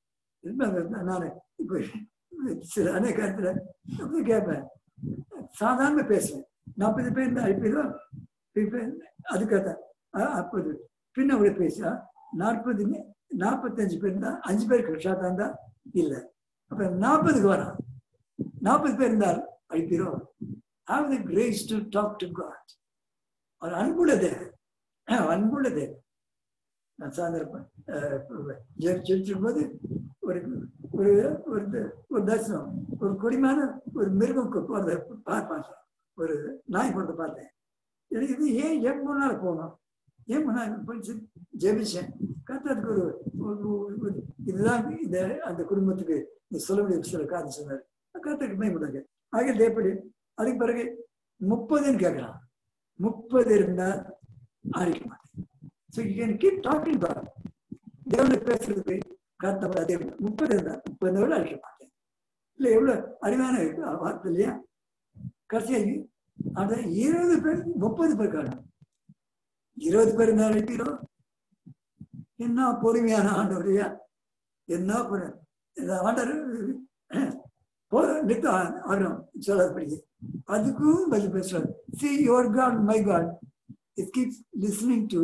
நான் இப்போ சில அநேக இடத்துல அப்படி கேட்பேன் சாதாரண பேசுவேன் நாற்பது பேர் இருந்தா அழிப்பிடும் அதுக்காக அப்போது பின்ன அப்படி பேசா நாற்பது நாற்பத்தஞ்சு பேர் தான் அஞ்சு பேர் ஷாத்தா இருந்தா இல்லை அப்ப நாற்பதுக்கு வரான் நாற்பது பேர் இருந்தால் அழிப்பிடும் have the grace to talk to God அவர் அன்புள்ளது அன்புள்ளது நான் சாயந்தரம் ஜெயிச்சிருக்கும் போது ஒரு ஒரு ஒரு ஒரு தரிசனம் ஒரு கொடிமான ஒரு மிருகம் போறத பார்ப்பாங்க ஒரு நாய் போறத பார்த்தேன் இது ஏன் ஏன் முன்னால் போகணும் ஏன் முன்னால் போயிடுச்சு ஜெபிச்சேன் கத்துறதுக்கு ஒரு இதுதான் இந்த அந்த குடும்பத்துக்கு நீ சொல்ல முடியும் சில காரணம் சொன்னார் கத்துக்கு பயன்படுங்க ஆகிய தேப்படி அதுக்கு பிறகு முப்பதுன்னு கேட்கலாம் முப்பது இருந்தால் அழிக்க மாட்டேன் so you can keep talking God தேவனை பேசுறதுக்கு கருத்தவர் அதே முப்பது இருந்தா முப்பது விட அழிக்க மாட்டேன் இல்லை எவ்வளோ அறிவான வார்த்தை இல்லையா கடைசியாக அந்த இருபது பேர் முப்பது பேர் காணும் இருபது பேர் இருந்தால் அழைக்கிறோம் என்ன பொறுமையான ஆண்டவரையா என்ன பொறு- இந்த ஆண்டவர் நித்து ஆகணும் சொல்லாதபடி அதுக்கும் பதில் பேசுறாரு see your God my God it keeps listening to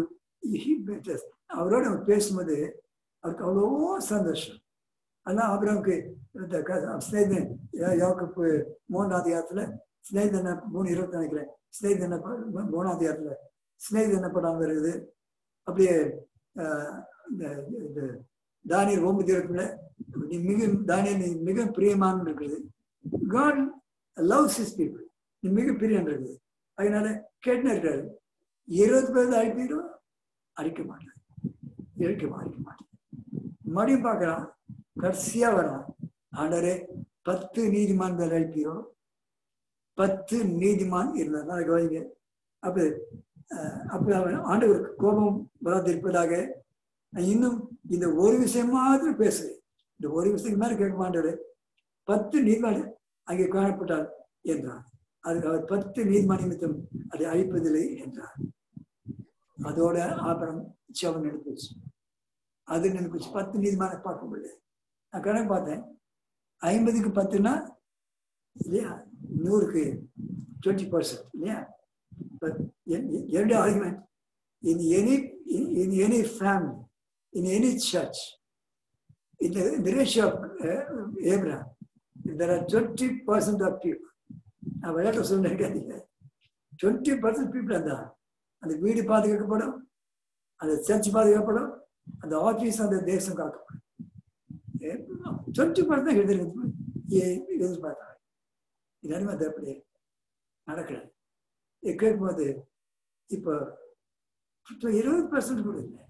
அவரோட நம்ம பேசும்போது அவருக்கு அவ்வளோ சந்தோஷம் அதான் அப்புறம்க்கு இந்த க- ஸ்நேகிதன் யா- யாக்கோப்பு மூணாவது அதிகாரத்துல ஸ்நேகிதன மூணு இருபத்தி நினைக்கிறேன் ஸ்நேகிதன ப- மூணாவது அதிகாரத்துல ஸ்நேகிதன படம் வருது அப்படியே ஆஹ், இந்த இந்த தானியல் ஒன்பது இருபத்துல நீ மிக தானியல் நீ மிக பிரியமான இருக்குது காட் லவ்ஸ் his people நீ மிக பிரியம் இருக்குது அதனால கேட்டுன்னு இருக்காரு இருபது பேர் அழைப்பீரும் அழிக்க மாட்டேன் இழைக்க அழிக்க மாட்டேன் மறுபடியும் பார்க்கறான் கடைசியா வரான் ஆண்டரே பத்து நீதிமான்கள் அழைப்பீரோ பத்து நீதிமான் இருந்தார் கவனிங்க அப்ப அஹ், அப்ப அவன் ஆண்டவருக்கு கோபம் வராதிருப்பதாக நான் இன்னும் இந்த ஒரு விஷயம் மாத்திரம் பேசுறேன் இந்த ஒரு விஷயம் மாதிரி கேட்க மாட்டாரு பத்து நீதிமான் அங்கே காணப்பட்டார் என்றார் அதுக்கு அவர் பத்து நீதிமான் நிமித்தம் அதை அழிப்பதில்லை என்றார் அதோட ஆபரம் சிவன் எடுத்துச்சு அது நினைப்புச்சு பத்து நீதிமான பார்க்க முடியல நான் கணக்கு பார்த்தேன் ஐம்பதுக்கு பத்துனா இல்லையா நூறுக்கு டுவெண்ட்டி பர்சன்ட் இல்லையா But என்- என்- என்னுடைய argument in any in any family in any church in the, in the ratio of uh, Abraham, there are 20% of people. நான் விளையாட்டு சொல்லிருக்காதீங்க டுவெண்ட்டி பர்சன்ட் பீப்புள் அந்த அந்த வீடு பாதுகாக்கப்படும் அந்த சர்ச் பாதுகாக்கப்படும் அந்த ஆஃபீஸ் அந்த தேசம் காக்கப்படும் டுவெண்ட்டி பர்சன்ட் எழுதுறது எதிர்பார்த்தாங்க இதனாலுமே அது அப்படி நடக்கல இது கேட்கும்போது இப்போ இப்போ இருபது பர்சன்ட் கூட இல்லை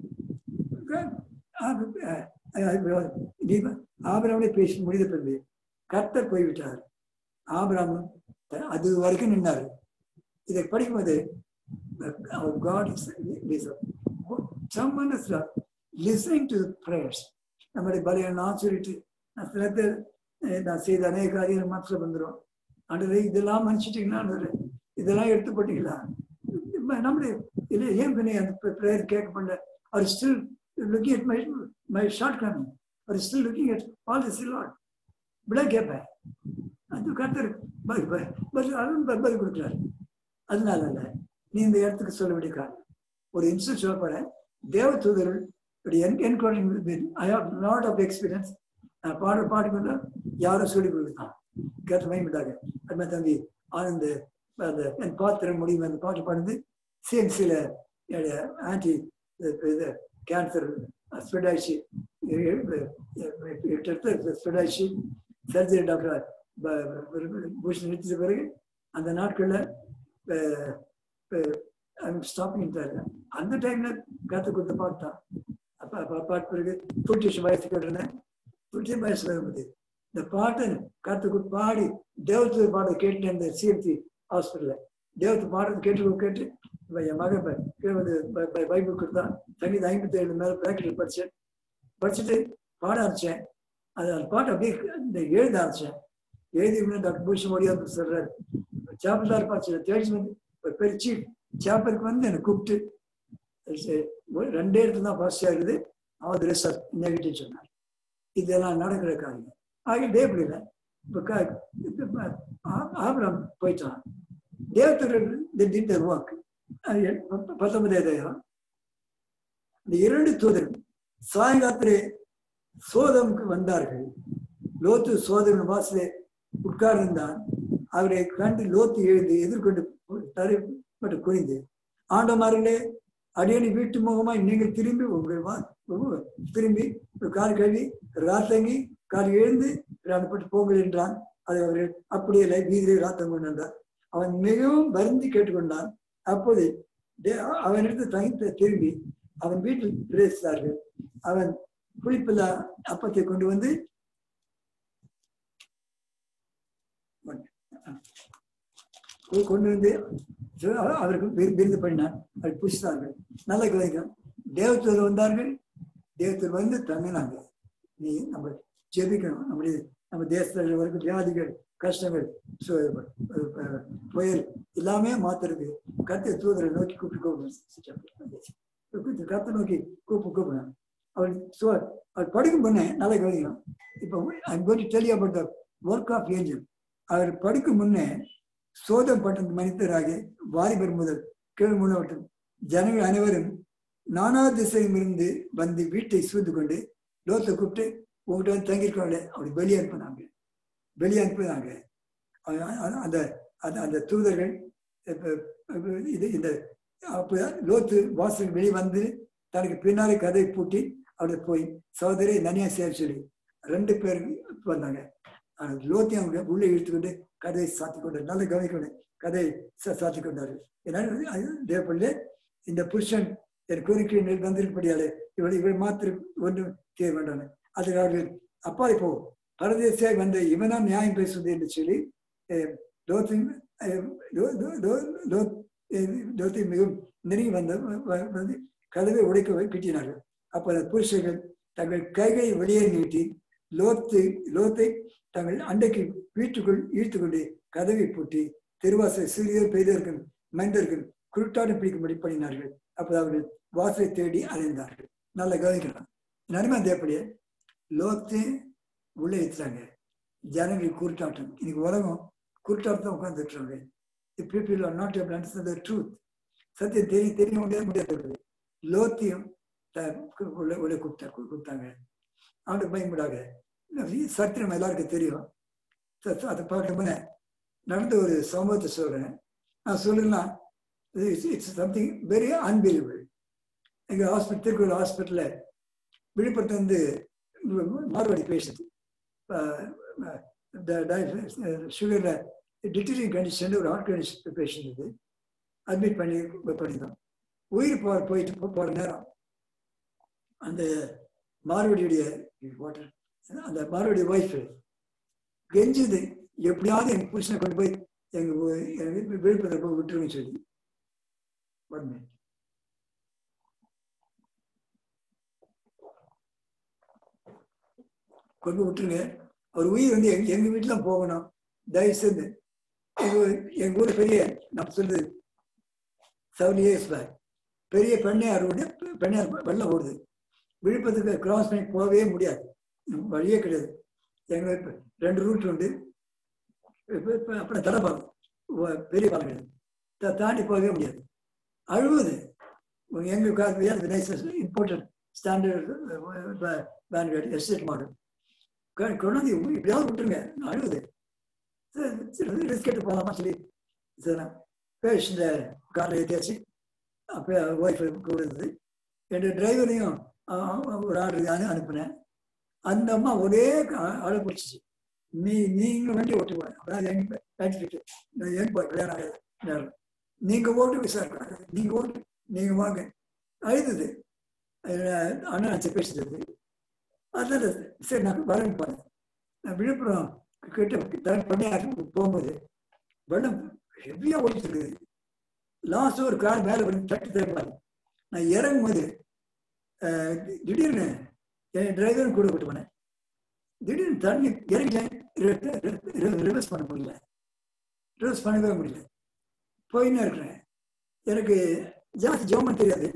ஆபிராமனை பேசி முடிந்த பிறகு கர்த்தர் போய்விட்டார் ஆபிராமும் த- அது வரைக்கும் நின்னாரு இதை படிக்கும்போது அவர் God is someone is listening to the prayers நம்முடைய பலியை நான் சொல்லிட்டு நான் சில பேர் அஹ், நான் செய்த அநேக காரியங்கள் மனசுல வந்துடும் ஆண்டவரே இதெல்லாம் மன்னிச்சிட்டீங்களா ஆண்டவரே இதெல்லாம் எடுத்து போட்டீங்களா இப்ப நம்முடைய இல்லை ஏன் பின்ன அந்த ப்ரேயர் கேட்க பண்ணல அவர் still looking at my my shortcoming அவர் still looking at all this lot இப்படியா கேட்பேன் அது கர்த்தர் பதில் பதில் பதில் அருண் ப- பதில் கொடுக்குறாரு அதனால இல்ல நீ இந்த இடத்துக்கு சொல்ல வேண்டிய காரணம் ஒரு இன்ஸ்டியூட் சொல்ல போறேன் தேவ தூதர்கள் enquiring I have lot of experience நான் பாட பாடிக்கொண்டு யாரும் சொல்லிக் கொடுத்தான் கேட்ட பயன்பட்டாங்க அது மாதிரி தம்பி ஆனந்த் அந்த என் பாத்திரம் முடியும் அந்த பாட்டு பாடுது சிஎன்சியில் ஆன்டி இது கேன்சர் ஸ்ப்ரெட் ஆயிடுச்சு எட்டு இடத்துல ஸ்ப்ரெட் ஆயிடுச்சு சர்ஜரி டாக்டர் பூஷன் நிறுத்திட்ட பிறகு அந்த நாட்களில் ஸ்டாப்பிங் அந்த டைம்ல கற்றுக் கொடுத்த பாட்டு தான் அப்போ அப்போ பாட்டு பிறகு தொண்ணூற்றி வயசு கேட்டிருந்தேன் தொண்ணூற்றி வயசு வரும்போது இந்த பாட்டை கற்றுக் கொடுத்து பாடி தேவத்து பாட கேட்டு அந்த சிஎம்சி ஹாஸ்பிட்டலில் தேவத்து பாடுறது கேட்டு கேட்டு இப்ப என் மகன் ப- கீழே வந்து பை- பை- பைபிள் கொடுத்தா சங்கீதம் ஐம்பத்தி ஏழு மேலே பிராக்கெட்டில் படித்தேன் படிச்சுட்டு பாட ஆரம்பிச்சேன் அது அந்த பாட்டு அப்படியே இந்த எழுத ஆரம்பிச்சேன் எழுதி உடனே டாக்டர் பூஷன் ஓடியாந்து சொல்றாரு சாப்பிட்டார் பார்த்து தேடி வந்து ஒரு பெரிய சீஃப் சாப்பருக்கு வந்து என்னை கூப்பிட்டு சரி, ஒரு ரெண்டே இடத்துல தான் ஃபர்ஸ்ட் இருக்குது அவர் ரிசல்ட் நெகட்டிவ் சொன்னார் இதெல்லாம் நடக்கிற காரியம் ஆகிய டேபிள் இல்லை இப்போ க இப்ப ஆ- ஆபிரகாம் போயிட்டான் தேவத்தர்கள் டிட் த ஒர்க் பத்தொன்பதே அதிகாரம் இந்த இரண்டு தூதர்கள் சாயங்காலத்திலே சோதமுக்கு வந்தார்கள் லோத்து சோதரன் வாசலே உட்கார்ந்திருந்தான் அவரை கண்டு லோத்து எழுந்து எதிர்கொண்டு தரைப்பட்டு குனிந்து ஆண்டமார்களே அடியணி வீட்டு முகமாய் நீங்கள் திரும்பி உங்கள் வா உங்க- திரும்பி ஒரு கால் கழுவி ராத்தங்கி கால் எழுந்து ராணப்பட்டு போங்கள் என்றான் அதை அவர்கள் அப்படியே இல்லை வீதியிலே ராத்தம் கொண்டு வந்தார் அவன் மிகவும் வருந்தி கேட்டுக்கொண்டான் அப்போது தே- அவனிடத்து தங்கி திரும்பி அவன் வீட்டில் பிரவேசித்தார்கள் அவன் புளிப்பில்லா அப்பத்தை கொண்டு வந்து கொ- கொண்டு வந்து So, அவ- அவருக்கு விரு- விருது பண்ணினார் அதை புடிச்சிட்டார்கள் நல்ல கவனிக்கும் தேவத்தூர் வந்தார்கள் தேவத்தூர் வந்து தங்கினாங்க நீ நம்ம ஜெபிக்கணும் நம்முடைய நம்ம தேசத்தில் வரைக்கும் வியாதிகள் கஷ்டங்கள் சு- அஹ் புயல் எல்லாமே மாத்துறது கத்தை தூதரை நோக்கி கூப்பிட்டு கூப்பிடு கத்தை நோக்கி கூப்பிட்டு கூப்பிடணும் அவர் சோ அவர் படிக்கும் பண்ண நல்ல கவனிக்கணும் இப்போ I'm going to tell you about the work of angel அவர் படிக்கும் முன்னே சோதம் பட்ட மனிதராக வாலிபர் முதல் கீழ் முன்னவட்டும் ஜனங்கள் அனைவரும் நானா திசையும் இருந்து வந்து வீட்டை சூழ்ந்து கொண்டு லோத்தை கூப்பிட்டு உங்ககிட்ட வந்து தங்கியிருக்கோம்ல அப்படி வெளியே அனுப்புனாங்க வெளியே அனுப்புனாங்க அ- அ- அந்த அந்த அந்த தூதர்கள் இப்ப- இப்ப இது இந்த அப்ப லோத்து வாசல் வெளியே வந்து தனக்கு பின்னாலே கதை பூட்டி அவரை போய் சகோதரி நனியா சேர சொல்லி ரெண்டு பேர் வந்தாங்க ஆனா லோத்தையும் அவங்க உள்ளே இழுத்துக்கொண்டு கதையை சாத்தி கொண்டார் நல்ல கவனிக்கொண்டு கதையை சா- சாத்தி கொண்டாரு ஏன்னா தேவப்பள்ளி இந்த புருஷன் என் கோரிக்கை வந்திருப்படியாலே இவள் இவள் மாத்திரம் ஒன்றும் செய்ய வேண்டாம் அதுக்கு அவர்கள் அப்பா இப்போ பரதேசியாய் வந்த இவனா நியாயம் பேசுவது என்று சொல்லி அஹ், லோத்தின் அஹ், லோ- லோ- லோ- லோ- அஹ், லோத்தை மிகவும் நெருங்கி வந்த வ- வந்து கதவை உடைக்க கிட்டினார்கள் அப்ப அந்த புருஷர்கள் தங்கள் கைகளை வெளியே நீட்டி லோத்து லோத்தை தங்கள் அண்டைக்கு வீட்டுக்குள் இழுத்து கொண்டு கதவை பூட்டி தெருவாசல் சிறியோர் பெய்தவர்கள் மைந்தர்கள் குருட்டாட்டம் பிடிக்கும்படி பண்ணினார்கள் அப்போது அவர்கள் வாசலை தேடி அலைந்தார்கள் நல்ல கவனிக்கலாம் நன்மை தேப்படியே லோத்து உள்ளே ஏற்றுறாங்க ஜனங்கள் குருட்டாட்டம் இன்னைக்கு உலகம் குருட்டாட்டம் உட்கார்ந்துட்டு இருக்காங்க people are not able understand the truth சத்தியம் தெரியும் தெரிய முடியாது முடியாது லோத்தையும் த- உள்ள உள்ள கூப்பிட்டா கூப்பிட்டாங்க அவனுக்கு பயன்படாக சத்திரம் எல்லாருக்கும் தெரியும் ச- அதை பார்க்கணும்னு நடந்த ஒரு சம்பவத்தை சொல்றேன் நான் சொல்லலாம் இட்ஸ் சம்திங் வெரி அன்பிலிபிள் எங்க ஹாஸ்பிட்டல் திருக்குறள் ஹாஸ்பிட்டலில் விழுப்புரத்துல இருந்து மார்வாடி பேஷண்ட் சுகரில் டிட்டரிங் கண்டிஷன் ஒரு ஹார்ட் கண்டிஷன் பேஷண்ட் இது அட்மிட் பண்ணி பண்ணியிருந்தோம் உயிர் போ போயிட்டு போ- போற நேரம் அந்த மார்வடியுடைய வாட்டர் அந்த மார்வடி ஒய்ஃப் கெஞ்சுது எப்படியாவது எங்க புருஷனை கொண்டு போய் எங்க ஊ- எங்க விழுப்புரத்தில் போய் விட்டுருன்னு சொல்லி One minute. கொண்டு போய் விட்டுருங்க அவர் உயிர் வந்து எங்க எங்க வீட்டுல போகணும் தயவு செய்து எங்க ஊர்- எங்க ஊர் பெரிய நான் சொல்றது செவன் இயர்ஸ் பேக் பெரிய பெண்ணையார் ரோடு பெண்ணையார் வெள்ளம் ஓடுது விழுப்புரத்துக்கு கிராஸ் பண்ணி போகவே முடியாது வழியே கிடையாது எங்க இப்ப ரெண்டு ரூட் உண்டு இப்ப- இப்ப அப்புறம் தடப்பாலம் வ- பெரிய பாலம் கிடையாது த- தாண்டி போகவே முடியாது அழுவுது எங்க car important standard pan estate model கொண்டு வந்து இப்படியாவது விட்டுருங்க அழுகுது ரிஸ்க் எடுத்து போகலாமா சொல்லி சரி பேஷ் இந்த காரில் ஏற்றியாச்சு அப்போ ஒய்ஃப் கூட இருந்தது என் டிரைவரையும் ஒரு ஆர்டர் அனு அனுப்புனேன் அந்த அம்மா ஒரே அழ பிடிச்சிச்சு நீ நீங்க வண்டி ஓட்டுவாங்க அதாவது எங்க பேட்டிட்டு எங்க போய் கல்யாணம் ஆகாது நேரம் நீங்க ஓட்டு விசாரிக்கூடாது நீங்க ஓட்டு நீங்க வாங்க அழுதுது அஹ் அண்ணா ஆச்சு பேசுறது அதனால சரி நான் வரேன் போனேன் நான் விழுப்புரம் கிட்ட தன் பண்ணி போகும்போது வெள்ளம் ஹெவியா ஓடிட்டு இருக்குது லாஸ்ட் ஒரு கார் மேல வந்து தட்டி தேப்பாரு நான் இறங்கும் போது அஹ், திடீர்னு என் டிரைவரும் கூட கூட்டு போனேன் திடீர்னு தண்ணி இறங்கிட்டேன் ரிவர்ஸ் பண்ண முடியல ரிவர்ஸ் பண்ணவே முடியல போயின்னு இருக்கிறேன் எனக்கு ஜாஸ்தி ஜோமன் தெரியாது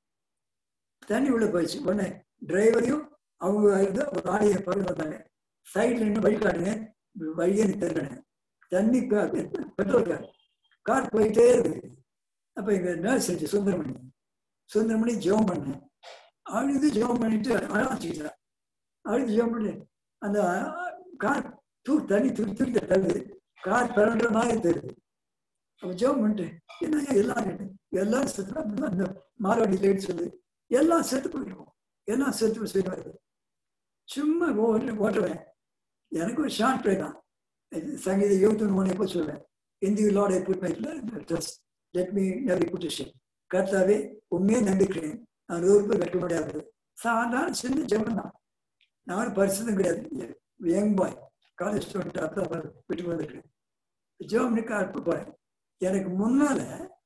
தண்ணி உள்ள போயிடுச்சு உடனே டிரைவரையும் அவங்க இருந்து ஒரு ஆடியை பக்கத்தில் வந்தாங்க சைட்ல நின்று வழி காட்டுங்க வழியே தெரியல தண்ணி கா- பெட்ரோல் கார் கார் போயிட்டே இருக்குது அப்ப எங்க நர்ஸ் இருந்துச்சு சுந்தரமணி சுந்தரமணி ஜெபம் பண்ணேன் அழுது ஜெபம் பண்ணிட்டு அழைச்சிக்கிட்டா அழுது ஜெபம் பண்ணி அந்த கார் தூ தண்ணி துடி துடி தள்ளுது கார் பிறன்ற மாதிரி தெரியுது அப்ப ஜெபம் பண்ணிட்டு என்ன எல்லாரும் எல்லாம் செத்து அந்த மாரவாடி லேடி சொல்லு எல்லாம் செத்து போயிடுவோம் எல்லாம் செத்து போய் செய்ய வருது சும்மா ஓட்டு ஓட்டுவேன் எனக்கு ஒரு ஷார்ட் ப்ளே தான் இது சங்கீத யூத்துன்னு ஒன்று எப்போ சொல்லுவேன் in the Lord I put my trust let me never put shame கர்த்தாவே உண்மையே நம்பிக்கிறேன் நான் நூறு ரூபாய் கட்ட முடியாது சாதாரண சின்ன ஜெபம் தான் நான் பரிசுத்தம் கிடையாது யங் பாய் காலேஜ் ஸ்டூடெண்ட் அப்பா விட்டு வந்துருக்கேன் ஜெபம் நிற்க அனுப்ப போறேன் எனக்கு முன்னால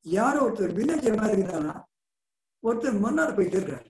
யாரோ ஒருத்தர் வில்லேஜ் மாதிரி இருந்தாங்கன்னா ஒருத்தர் முன்னால போயிட்டு இருக்காரு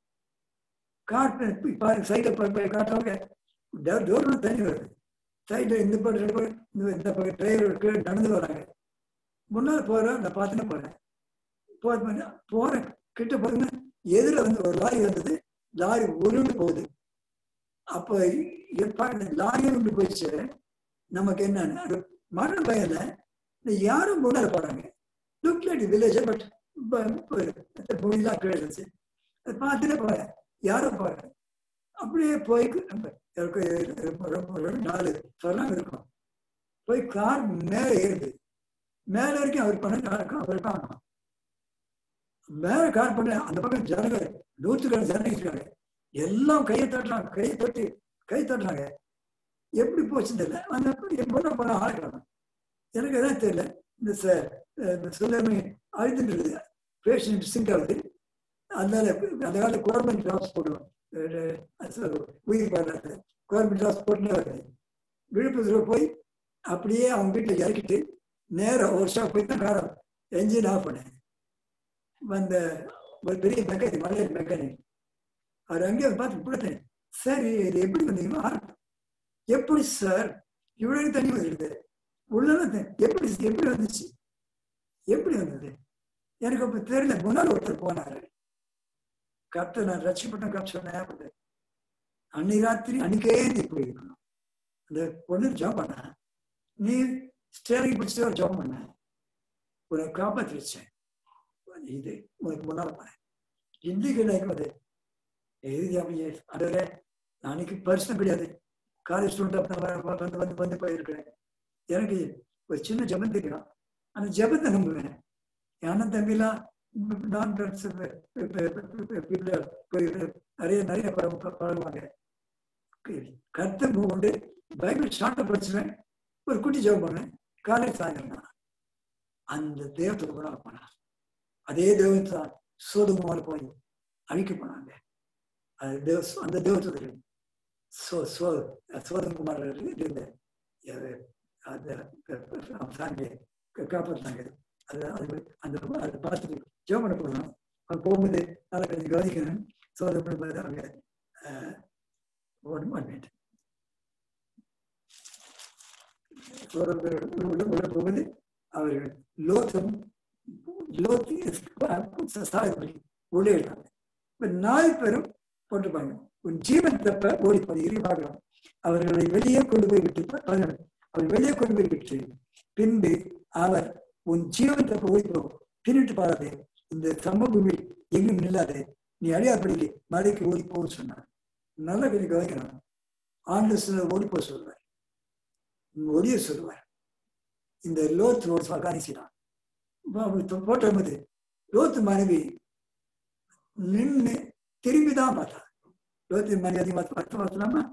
காட்டு பாருங்க சைடில் போய் காட்டுறவங்க டோர்ல தண்ணி வருது சைடில் இந்த பக்கம் ரெண்டு பக்கம் இந்த- இந்த பக்கம் டிரைவர் கீழே நடந்து வராங்க முன்னால் போகிறேன் நான் பார்த்துன்னு போகிறேன் போகிறேன் போகிறேன் கிட்ட போகிறேன்னு எதிர வந்து ஒரு லாரி வந்தது லாரி உருண்டு போகுது அப்போ எப்பா இந்த லாரி உருண்டு போயிடுச்சு நமக்கு என்னன்னு அது மரண பயம்ல இந்த யாரும் முன்னால போறாங்க லுக் லைக் வில்லேஜ் பட் மொழிலாம் கேட்டுச்சு அதை பார்த்துட்டு போறேன் யாரும் போறேன் அப்படியே போய் நம்ம எனக்கு ரொம்ப ரொம்ப ரொம்ப நாலு சொல்லாம இருக்கும் போய் கார் மேலே ஏறுது மேல வரைக்கும் அவர் பண்ண நடக்கும் அவர் காணும் மேல கார் பண்ண அந்த பக்கம் ஜனங்க நூற்றுக்கணக்கான ஜனங்க இருக்காங்க எல்லாம் கையை தட்டுறாங்க கையை தட்டி கை தட்டுறாங்க எப்படி போச்சுன்னு தெரியல அந்த எப்போ போன ஆள் காணும் எனக்கு எதாவது தெரியல இந்த ச- இந்த சுனாமி அழுதுன்றது பேஷண்ட் சிங்க் ஆகுது அதனால அந்த காலத்தில் கவர்மெண்ட் ஜாப்ஸ் போடுவோம் அஹ் அஹ் உயிர் பாடுறது கவர்மெண்ட் ஜாப்ஸ் போட்டுனே வருது விழுப்புரத்தில் போய் அப்படியே அவங்க வீட்டில் இறக்கிட்டு நேராக ஒரு ஷாப் போய் தான் காரம் என்ஜின் ஆஃப் பண்ணேன் வந்த ஒரு பெரிய மெக்கானிக் மலையாளி மெக்கானிக் அவர் அங்கேயே வந்து பார்த்து கொடுத்தேன் சார் இது எப்படி வந்தீங்கன்னா எப்படி சார் இவ்வளவு தண்ணி வந்துடுது உள்ள எப்படி எப்படி வந்துச்சு எப்படி வந்தது எனக்கு அப்ப தெரியல முன்னால் ஒருத்தர் போனாரு கத்த நான் ரட்சிப்பட்ட கப் சொன்னேன் அன்னை ராத்திரி அன்னைக்கே நீ போயிருக்கணும் அந்த பொண்ணு ஜாப் பண்ண நீ ஸ்டேரிங் பிடிச்சிட்டு ஒரு ஜாப் பண்ண உனக்கு காப்பாற்றி வச்சேன் இது உனக்கு முன்னால் போனேன் இன்னைக்கு எனக்கு வந்து எழுதி அப்படியே அடவே அன்னைக்கு பர்சனம் கிடையாது காலேஜ் ஸ்டூடெண்ட் வந்து வந்து வந்து போயிருக்கிறேன் எனக்கு ஒரு சின்ன ஜபம் தெரியும் அந்த ஜபத்தை நம்புவேன் என் அண்ணன் தம்பிலாம் நான் நிறைய நிறைய பழ- பழகுவாங்க கருத்து கொண்டு பைபிள் ஷார்ட்டை படிச்சுவேன் ஒரு குட்டி ஜெபம் பண்ணேன் காலையில் சாயந்தரம் தான் அந்த தேவத்துக்கு கூட போனான் அதே தேவத்தை தான் சோதுமார் போய் அழிக்க போனாங்க அது தேவ அந்த தேவத்துக்கு சோ சோ சோதன்குமார் இருந்த அந்த சாமியை காப்பாற்றினாங்க அது அது அந்த அதை பார்த்துட்டு ஜெபம் பண்ண போகணும் அது போகும்போது நல்லா கொஞ்சம் கவனிக்கணும் சோதனை பண்ணும்போது அவங்க ஒன் ஒன் மினிட் சோதனை உள்ள உள்ள போகும்போது அவர்கள் லோத்தம் லோத்தி சாகுபடி உள்ளே இருக்காங்க இப்ப நாலு பேரும் போட்டுப்பாங்க உன் ஜீவன் தப்ப ஓடிப்பது இரு பார்க்கலாம் அவர்களை வெளியே கொண்டு போய் விட்டு பதினொன்று அவர் வெளியே கொண்டு போய் விட்டு பின்பு அவர் உன் ஜீவன் தப்ப ஓடி போகும் பின்னிட்டு பாராதே இந்த சமபூமி எங்கும் நில்லாதே நீ அழியாதபடிக்கு மலைக்கு ஓடி போக சொன்னார் நல்லா கொஞ்சம் கவனிக்கணும் ஆண்டு சில ஓடி போக சொல்லுவார் ஒளிய சொல்லுவார் இந்த லோத் ஒரு காணிச்சினான் போட்ட போது லோத்து மனைவி நின்று திரும்பி தான் பார்த்தா லோத்து மனைவி அதிகமாக பார்த்து பார்த்தலாமா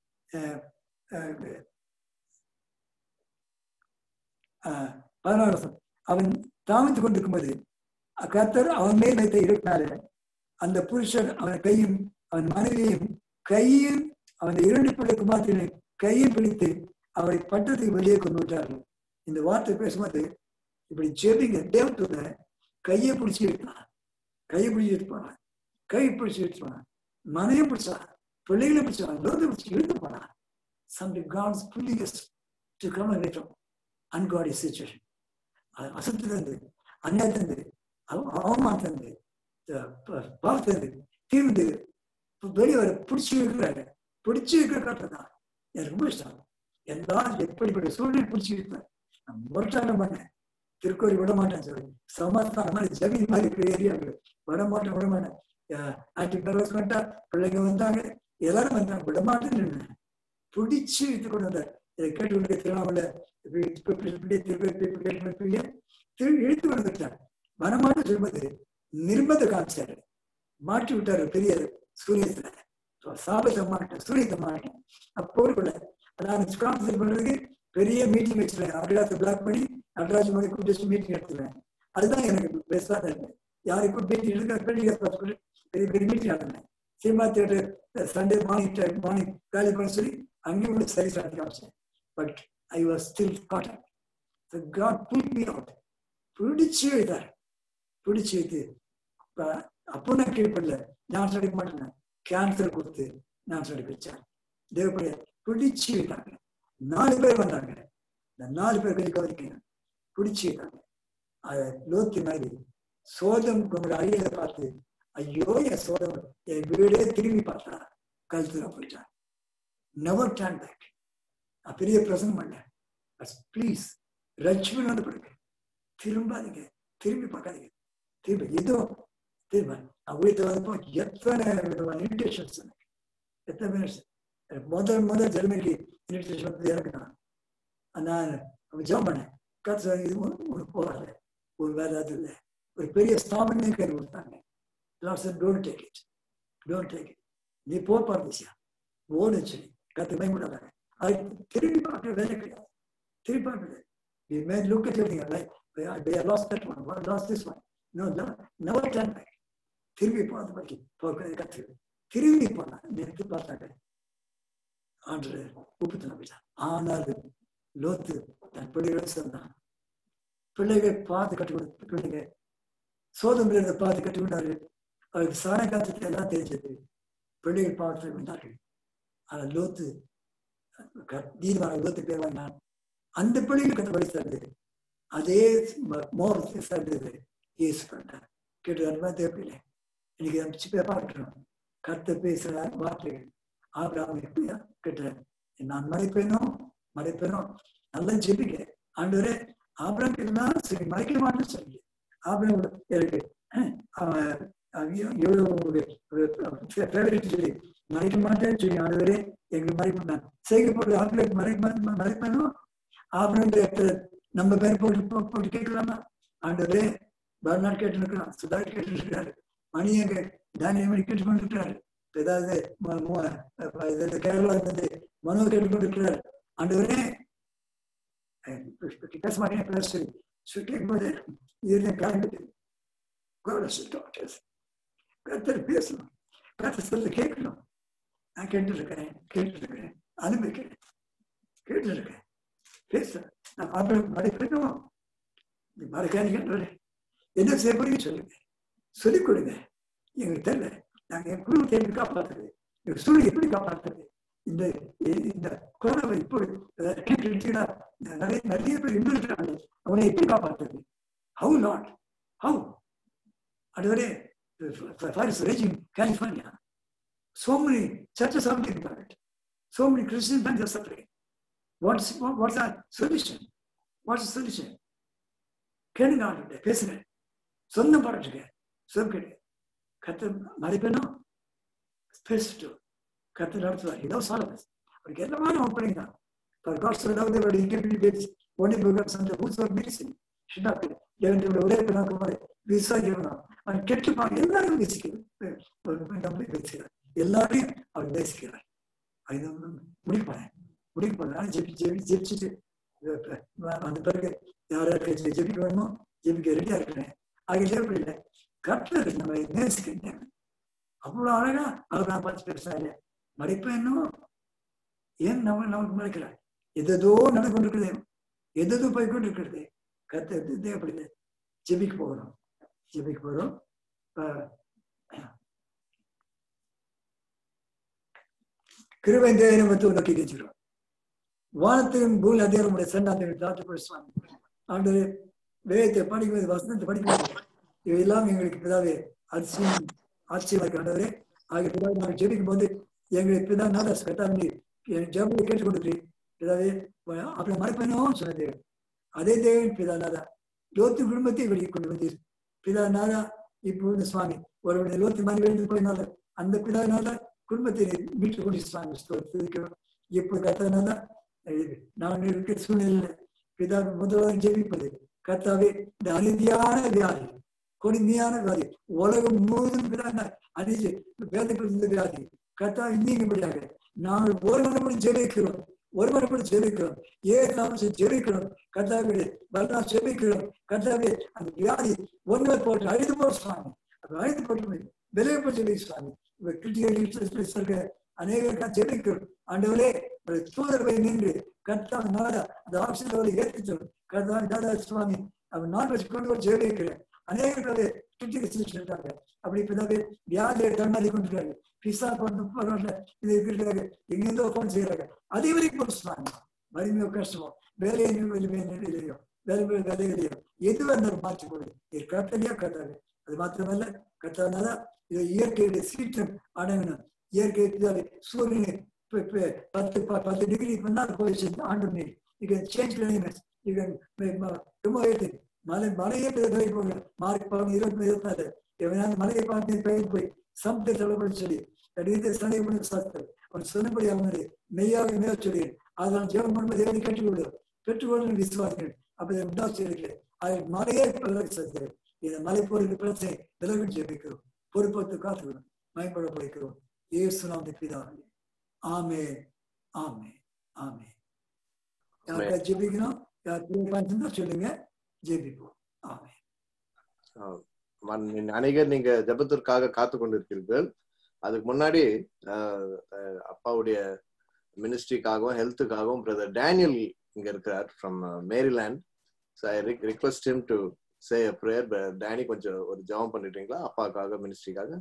பதினாறு வருஷம் அவன் தாமத்து கொண்டிருக்கும்போது கர்த்தர் அவன் மேல் வைத்த இருக்கினால அந்த புருஷன் அவன் கையும் அவன் மனைவியையும் கையும் அவன் இரண்டு பிள்ளை குமாரத்தினை கையும் பிடித்து அவரை பட்டத்துக்கு வெளியே கொண்டு விட்டார்கள் இந்த வார்த்தை பேசும்போது இப்படி ஜெபிங்க தேவத்துல கையை பிடிச்சி இருக்கலாம் கையை பிடிச்சி எடுத்து போனான் கை பிடிச்சி எடுத்து போனான் மனையும் பிடிச்சான் பிள்ளைகளை பிடிச்சான் லோகத்தை பிடிச்சி இழுத்து போனான் someday God's pulling us to come and return அன்காடி சுச்சுவேஷன் அது அசத்திலிருந்து அந்நியத்திலிருந்து அவமானத்திலிருந்து பாவத்திலிருந்து தீர்ந்து வெளியே வர பிடிச்சி இருக்கிறாரு பிடிச்சி இருக்கிற காட்டு தான் எனக்கு ரொம்ப இஷ்டம் எல்லாரும் எப்படிப்பட்ட சூழ்நிலை பிடிச்சி இருப்பேன் நான் முரட்டாட்டம் பண்ணேன் திருக்கோயில் விட மாட்டேன் சொல்லி சமாதானம் மாதிரி ஜமீன் மாதிரி இருக்கிற ஏரியாவுக்கு விட மாட்டேன் விட மாட்டேன் ஆக்டிவ் ஹரஸ்மெண்டா பிள்ளைங்க வந்தாங்க எல்லாரும் வந்தாங்க விட மாட்டேன்னு நின்னேன் பிடிச்சு இது கொண்டு வந்தார் இதை கேட்டு கொண்டு திருவண்ணாமலை இழுத்து வந்துட்டார் வரமாட்டு சொல்வது நிர்பந்த காமிச்சாரு மாட்டி விட்டாரு பெரிய சூரியத்துல சாபத்தை மாட்டேன் சூரியத்தை மாட்டேன் அப்போருக்குள்ள அதாவது கான்சன்ட்ரேட் பண்றதுக்கு பெரிய மீட்டிங் வச்சிருக்கேன் நடராஜை பிளாக் பண்ணி நடராஜ் மணி கூப்பிட்டு மீட்டிங் எடுத்துருவேன் அதுதான் எனக்கு பெஸ்டா இருந்தது யாருக்கும் மீட்டிங் எடுக்க பெரிய பெரிய பெரிய மீட்டிங் நடந்தேன் cinema theatre Sunday morning morning வேலை பண்ண சொல்லி அங்கேயும் கூட சரி ஸ்டார்ட் காமிச்சேன் but I was still caught in So God pulled me out. பிடிச்சு எழுதார் பிடிச்சு எழுத்து இப்ப அப்போ நான் கீழ்ப்படல நான் அடிக்க மாட்டேன் கேன்சர் கொடுத்து நான் அடிக்க வச்சேன் தேவப்படிய பிடிச்சு எழுதாங்க நாலு பேர் வந்தாங்க இந்த நாலு பேர் கை கவனிக்கணும் பிடிச்சு எழுதாங்க அது லோத்தி மாதிரி சோதம் உங்களோட அழியதை பார்த்து ஐயோ என் சோதம் என் வீடே திரும்பி பார்த்தா கழுத்துல போயிட்டான் நெவர் டேன் பேக் நான் பெரிய பிரசங்கம் பண்ணேன் ப்ளீஸ் ரட்சிமன் வந்து படுங்க திரும்பாதீங்க திரும்பி பார்க்காதீங்க திரும்ப ஏதோ திரும்ப நான் வீட்டு வந்தப்போ எத்தனை விதமான இன்விடேஷன்ஸ் எனக்கு எத்தனை minutes. எனக்கு முதல் முதல் ஜெர்மனிக்கு இன்விடேஷன் வந்தது எனக்கு தான் நான் ஜாப் பண்ணேன் கத்து இது ஒரு போகாது ஒரு வேலை அது இல்லை ஒரு பெரிய ஸ்தாபனமே கையில் கொடுத்தாங்க loss don't take it don't take it நீ போ பார்த்துச்சியா ஓடு சொல்லி கத்து பயன்படாதாங்க அது திரும்பி பார்க்க வேலை கிடையாது திரும்பி பார்க்கல We may look at everything like they have lost that one, well, lost this one. No, no, never turn back. திரும்பி பார்த்து பற்றி போகிறது கற்று திரும்பி போனான் நிறுத்தி பார்த்தாங்க ஆண்டு உப்பு நம்பிட்டான் ஆனால் லோத்து தன் பிள்ளைகளை சொன்னான் பிள்ளைகள் பார்த்து கட்டி கொடுத்து பிள்ளைங்க சோதம் பிள்ளைகளை பார்த்து கட்டி கொண்டார்கள் அவருக்கு சாண காலத்துக்கு எல்லாம் தெரிஞ்சது பிள்ளைகள் பார்த்து கொண்டார்கள் ஆனால் லோத்து தீர்மான லோத்து பேர் வாங்கினான் அந்த பிள்ளைகள் கற்று படித்தாரு அதே மோர் சேர்ந்தது இயேசு பண்ணார் கேட்டு அந்த மாதிரி தேவையில்லை இன்னைக்கு நம்ம பார்க்கிறோம் கருத்தை பேசுற வார்த்தைகள் ஆபிராம எப்படியா கேட்டுறேன் நான் மறைப்பேனோ மறைப்பேனோ நல்லா ஜெபிக்க ஆண்டவரே ஆபிராம் இருந்தா சரி மறைக்க மாட்டேன்னு சொல்லி ஆபிராம் எனக்கு எவ்வளவு ஃபேவரட் சொல்லி மறைக்க மாட்டேன்னு சொல்லி ஆண்டவரே எங்களுக்கு மறைப்பு நான் செய்யப்பட்டு ஆபிரேட் மறைக்க மறைப்பேனோ ஆபிரம் நம்ம பேர் போட்டு போட்டு கேட்கலாமா ஆண்டவரே பர்னாட் கேட்டு இருக்கிறான் சுதார் கேட்டு இருக்கிறாரு மணி எங்க தானியமணி கேட்டு கொண்டு இருக்கிறாரு ஏதாவது கேரளா இருந்து மனோ கேட்டு கொண்டு இருக்கிறார் ஆண்டவரே பேச மாட்டேன் பேச கேட்கும்போது இது காரணத்து கத்தர் பேசணும் கத்தர் சொல்ல கேட்கணும் நான் கேட்டு இருக்கிறேன் கேட்டு இருக்கிறேன் அனுபவிக்கிறேன் கேட்டு இருக்கேன் பேச நான் அப்புறம் மறைக்கணும் நீ மறைக்காதீங்கன்றது என்ன செய்ய முடியும் சொல்லுங்க சொல்லிக் கொடுங்க எங்களுக்கு தெரியல நாங்க என் குடும்பத்தை எப்படி காப்பாற்றுறது எங்க சூழலை எப்படி காப்பாற்றுறது இந்த இந்த கொரோனாவை இப்படி நிறைய நிறைய பேர் இன்னும் இருக்கிறாங்க அவனை எப்படி காப்பாற்றுறது ஹவு நாட் ஹவு அதுவரை raging California. So many churches are getting about it. So many Christian banks are suffering. What's what, what's our solution? What's the solution? கேளுங்க ஆண்டு பேசுறேன் சொந்தம் பாடட்டுங்க சொல் கேட்டு கத்து மறைப்பேனும் பேசிட்டு கத்து நடத்துவார் இதோ சாலபஸ் அவருக்கு எல்லாமே ஓப்பனிங் தான் For God so loved the world, he gave me this only begotten Son, whosoever believes in him should not perish. தேவனுடைய ஒரே பிதாக்குமாரை விசாரிக்கணும் அவன் கெட்டுப்பான் எல்லாரும் நேசிக்கிறார் பேசுகிறார் எல்லாரையும் அவர் நேசிக்கிறார் அது முடிப்பாரு முடிப்பாரு ஆனால் ஜெபி ஜெபி ஜெபிச்சுட்டு அந்த பிறகு யாராருக்கு ஜெபிக்க வேணுமோ ஜெபிக்க ரெடியா இருக்கிறேன் ஆகிய ஜெபிக்கல கட்டர் நம்ம நேசிக்கிறேன் அவ்வளவு அழகா அவர் நான் பார்த்து பேசுறாரு மறைப்பேனும் ஏன் நம்ம நமக்கு மறைக்கிறார் எதோ நடந்து கொண்டிருக்கிறது எதோ போய் கொண்டிருக்கிறது கத்தை தேவைப்படுது ஜெபிக்கு போகிறோம் ஜெபிக்கு போகிறோம் கிருவேந்தேன வந்து உனக்கு கெஞ்சிடும் வானத்திலும் பூமி அதிகாரமுடைய சண்டாந்திரம் தாத்து பேசுவாங்க ஆண்டு வேதத்தை படிக்கும்போது வசனத்தை படிக்கும்போது இவையெல்லாம் எங்களுக்கு பிதாவே அதிசயம் ஆச்சரியமாக ஆண்டவரே ஆகிய பிதாவை நாங்கள் ஜெபிக்கும் போது எங்களுக்கு பிதா நாதா கட்டாமி என் ஜபத்தை கேட்டுக்கொண்டு பிதாவே அப்படி மறைப்பேனோ சொன்னது அதே தேவன் பிதா நாதா லோத்து குடும்பத்தை வெளியே கொண்டு வந்தீர் பிதா நாதா இப்பொழுது சுவாமி ஒருவருடைய லோத்து மாதிரி வெளியே போயினால அந்த பிதா நாதா குடும்பத்தை மீட்டு கொண்டு சுவாமி ஸ்தோத்திரிக்கிறோம் இப்போ கத்தனால நான் இருக்கிற சூழ்நிலை பிதா முதலாக ஜெபிப்பது கத்தாவே இந்த அநீதியான வியாதி கொடுமையான வியாதி உலகம் முழுவதும் பிதா அநீதி வேதங்கள் இந்த வியாதி கத்தா நீங்கும்படியாக நாங்கள் ஒருவரை ஜெபிக்கிறோம் ஒருவரை ஜெபிக்கிறோம் ஏதாவது ஜெபிக்கிறோம் கத்தாவே பலனா ஜெபிக்கிறோம் கத்தாவே அந்த வியாதி ஒன்றை போட்டு அழுது போட சுவாமி அது அழுது போட்டு விலையை போட்டு சுவாமி இருக்க அநேக ஜெபிக்கிறோம் ஆண்டவரே தூதர்வை நின்று கத்தா நாடா அந்த ஆக்சிஜன் ஏற்றுச்சோம் கத்தா தாதா சுவாமி அவன் நான்வெஜ் கொண்டு ஒரு ஜெயில இருக்கிறேன் அநேகர் அதை சுற்றி சொல்லிட்டாங்க அப்படி இப்ப வியாதியை தண்ணாதி கொண்டிருக்காரு பிசா பண்ண பரவாயில்ல இது இருக்கிறாரு எங்கேருந்தோ ஃபோன் செய்யறாங்க அதே வரைக்கும் கொடுத்துட்டாங்க வறுமையோ கஷ்டமோ வேலையோ நிலையிலையோ வேலை வேலைகளையோ எது வந்தாலும் மாற்றிக்கொள்ளு இது கட்டலையோ கட்டாது அது மாத்திரமல்ல கட்டாதனால இது இயற்கையுடைய சீற்றம் அடங்கணும் இயற்கை சூரியனை பத்து பத்து டிகிரி முன்னால் போயிடுச்சு ஆண்டு நீர் you can change climate you can remove it மலை மலையே பெய்ய போகணும் மார்க் பவன் இருபத்தி இருபத்தி நாலு எவனாவது மலையை பார்த்து பெய்து போய் சமத்தை சொல்லப்படி சொல்லி கடிதத்தை சந்தேகம் சாஸ்திரம் அவன் சொன்னபடி அவனுடைய மெய்யாக மேல சொல்லி அதனால் ஜெவன் பண்ணும்போது தேவனை கற்றுக்கொடு பெற்றுக்கொள்ள விசுவாசிகள் அப்படி உண்டா சொல்லிக்கிறேன் அதை மலையே விலகி சாஸ்திரம் இந்த மலை போருக்கு பிரச்சனை விலகி ஜெபிக்கிறோம் பொறுப்பத்து காத்துக்கிறோம் மயப்பட படிக்கிறோம் ஏசு நாம் பிதாவே ஆமே ஆமே ஆமே யாருக்கா ஜெபிக்கணும் யார் சொல்லுங்க ஜெபிப்போம் ஆமே அநேகர் நீங்க ஜபத்திற்காக காத்து கொண்டிருக்கிறீர்கள் அதுக்கு முன்னாடி அப்பாவுடைய மினிஸ்ட்ரிக்காகவும் ஹெல்த்துக்காகவும் பிரதர் டேனியல் இங்க இருக்கிறார் from Maryland so I request him to say a prayer Danny கொஞ்சம் ஒரு ஜபம் பண்ணிட்டீங்களா அப்பாவுக்காக மினிஸ்ட்ரிக்காக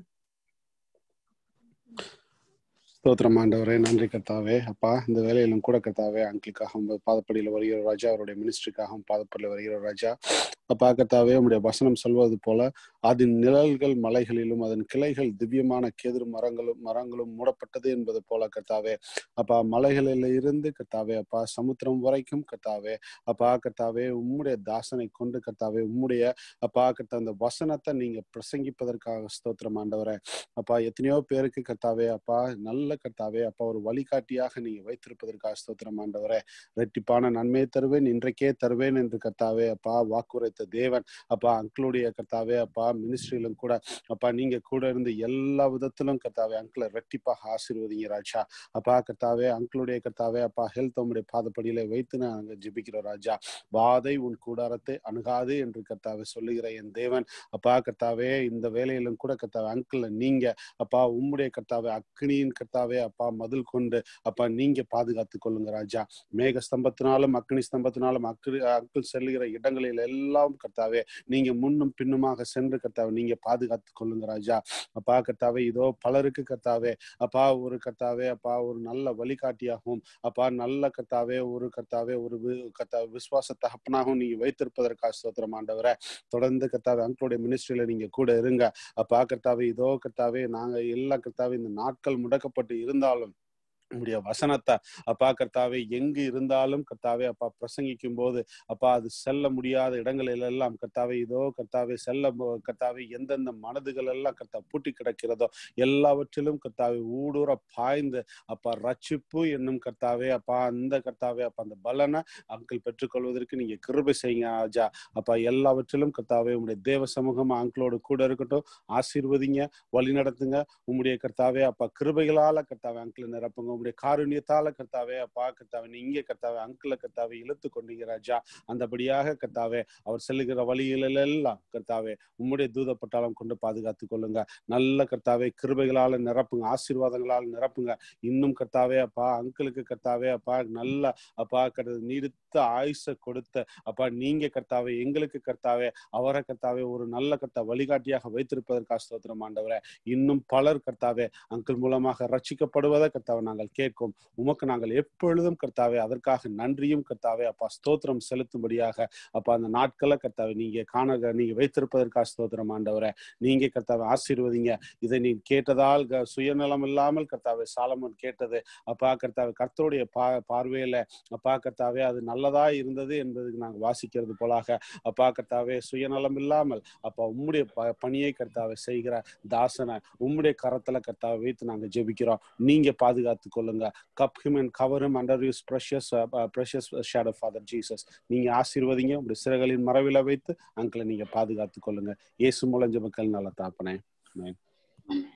ஸ்தோத்திரம் ஆண்டவரே நன்றி கர்த்தாவே அப்பா இந்த வேலையிலும் கூட கர்த்தாவே அங்கிளுக்காகவும் பாதப்படியில் வருகிற ராஜா அவருடைய மினிஸ்ட்ரிக்காகவும் பாதப்படியில் வருகிற ராஜா அப்பா கர்த்தாவே உடைய வசனம் சொல்வது போல அதன் நிழல்கள் மலைகளிலும் அதன் கிளைகள் திவ்யமான கேதிர் மரங்களும் மரங்களும் மூடப்பட்டது என்பது போல கர்த்தாவே அப்பா மலைகளில் இருந்து கர்த்தாவே அப்பா சமுத்திரம் வரைக்கும் கர்த்தாவே அப்பா கர்த்தாவே உம்முடைய தாசனை கொண்டு கர்த்தாவே உம்முடைய அப்பா கர்த்தா அந்த வசனத்தை நீங்க பிரசங்கிப்பதற்காக ஸ்தோத்திரம் ஆண்டவரே அப்பா எத்தனையோ பேருக்கு கர்த்தாவே அப்பா நல்ல கர்த்தாவே அப்பா ஒரு வழிகாட்டியாக நீங்க வைத்திருப்பதற்காக ஸ்தோத்திரம் ஆண்டவரே ரெட்டிப்பான நன்மையை தருவேன் இன்றைக்கே தருவேன் என்று கர்த்தாவே அப்பா வாக்குரைத்த தேவன் அப்பா அங்கிளுடைய கர்த்தாவே அப்பா மினிஸ்ட்ரியிலும் கூட அப்பா நீங்க கூட இருந்து எல்லா விதத்திலும் கர்த்தாவே அங்கிளை ரெட்டிப்பாக ஆசீர்வதிங்க ராஜா அப்பா கர்த்தாவே அங்கிளுடைய கர்த்தாவே அப்பா ஹெல்த் உங்களுடைய பாதப்படியில வைத்து நாங்கள் ஜெபிக்கிறோம் ராஜா வாதை உன் கூடாரத்தை அணுகாது என்று கர்த்தாவே சொல்லுகிற என் தேவன் அப்பா கர்த்தாவே இந்த வேலையிலும் கூட கர்த்தாவே அங்கிள் நீங்க அப்பா உம்முடைய கர்த்தாவே அக்னியின் கர்த்தாவே அப்பா மதில் கொண்டு அப்பா நீங்க பாதுகாத்து கொள்ளுங்க ராஜா மேக ஸ்தம்பத்தினாலும் அக்னி ஸ்தம்பத்தினாலும் அக்கு அங்கிள் செல்லுகிற இடங்களில் எல்லாம் கர்த்தாவே நீங்க முன்னும் பின்னுமாக சென்று கர்த்தாவே நீங்க பாதுகாத்து கொள்ளுங்க ராஜா அப்பா கர்த்தாவே இதோ பலருக்கு கர்த்தாவே அப்பா ஒரு கர்த்தாவே அப்பா ஒரு நல்ல வழிகாட்டியாகவும் அப்பா நல்ல கர்த்தாவே ஒரு கர்த்தாவே ஒரு கர்த்தாவே விசுவாச தகப்பனாகவும் நீங்க வைத்திருப்பதற்காக ஸ்தோத்திரம் ஆண்டவரை தொடர்ந்து கர்த்தாவே அங்கிளுடைய மினிஸ்ட்ரியில நீங்க கூட இருங்க அப்பா கர்த்தாவே இதோ கர்த்தாவே நாங்க எல்லா கர்த்தாவே இந்த நாட்கள் முடக்கப்பட்டு இருந்தாலும் உடைய வசனத்தை அப்பா கர்த்தாவே எங்கு இருந்தாலும் கர்த்தாவே அப்பா பிரசங்கிக்கும் போது அப்பா அது செல்ல முடியாத இடங்களில் எல்லாம் கர்த்தாவே இதோ கர்த்தாவே செல்ல கர்த்தாவே எந்தெந்த மனதுகள் எல்லாம் கர்த்தா பூட்டி கிடக்கிறதோ எல்லாவற்றிலும் கர்த்தாவே ஊடுற பாய்ந்து அப்பா ரட்சிப்பு என்னும் கர்த்தாவே அப்பா அந்த கர்த்தாவே அப்பா அந்த பலனை அங்கிள் பெற்றுக்கொள்வதற்கு நீங்க கிருபை செய்யுங்க ஆஜா அப்பா எல்லாவற்றிலும் கர்த்தாவே உங்களுடைய தேவ சமூகம் அங்கிளோடு கூட இருக்கட்டும் ஆசீர்வதிங்க வழி நடத்துங்க உங்களுடைய கர்த்தாவே அப்பா கிருபைகளால கர்த்தாவே அங்கிள் நிரப்புங்க உங்களுடைய காருண்யத்தால கர்த்தாவே அப்பா கர்த்தாவே நீங்க கர்த்தாவே அங்கிள கர்த்தாவே இழுத்து கொண்டீங்க ராஜா அந்தபடியாக கர்த்தாவே அவர் செல்லுகிற வழிகளில் எல்லாம் கர்த்தாவே உம்முடைய தூதப்பட்டாலும் கொண்டு பாதுகாத்துக் கொள்ளுங்க நல்ல கர்த்தாவே கிருபைகளால நிரப்புங்க ஆசீர்வாதங்களால் நிரப்புங்க இன்னும் கர்த்தாவே அப்பா அங்கிளுக்கு கர்த்தாவே அப்பா நல்ல அப்பா நீடித்த ஆயுச கொடுத்த அப்பா நீங்க கர்த்தாவே எங்களுக்கு கர்த்தாவே அவரை கர்த்தாவே ஒரு நல்ல கர்த்தா வழிகாட்டியாக வைத்திருப்பதற்காக ஸ்தோத்திரம் ஆண்டவரே இன்னும் பலர் கர்த்தாவே அங்கிள் மூலமாக ரட்சிக்கப்படுவதை கர்த்தாவை நாங்கள் கேட்கும் உமக்கு நாங்கள் எப்பொழுதும் கர்த்தாவே அதற்காக நன்றியும் கர்த்தாவே அப்பா ஸ்தோத்திரம் செலுத்தும்படியாக அப்பா அந்த நாட்களை கர்த்தாவை நீங்க காண நீங்க வைத்திருப்பதற்காக ஸ்தோத்திரம் ஆண்டவரை நீங்க கர்த்தாவை ஆசீர்வதிங்க இதை நீ கேட்டதால் சுயநலம் இல்லாமல் கர்த்தாவை சாலமன் கேட்டது அப்பா கர்த்தாவை கர்த்தருடைய பா பார்வையில அப்பா கர்த்தாவே அது நல்லதா இருந்தது என்பதுக்கு நாங்கள் வாசிக்கிறது போலாக அப்பா கர்த்தாவே சுயநலம் இல்லாமல் அப்பா உம்முடைய பணியை கர்த்தாவை செய்கிற தாசனை உம்முடைய கரத்துல கர்த்தாவை வைத்து நாங்க ஜெபிக்கிறோம் நீங்க பாதுகாத்து கொள்ளுங்க keep him and cover him under yours precious precious shadow father Jesus நீங்க ஆசீர்வதிங்க உங்களுடைய சிறகளின் மரவில வைத்து அங்கிளை நீங்க பாதுகாத்து கொள்ளுங்க இயேசு மூலம் ஜெபக்கல் நல்ல தாப்பனே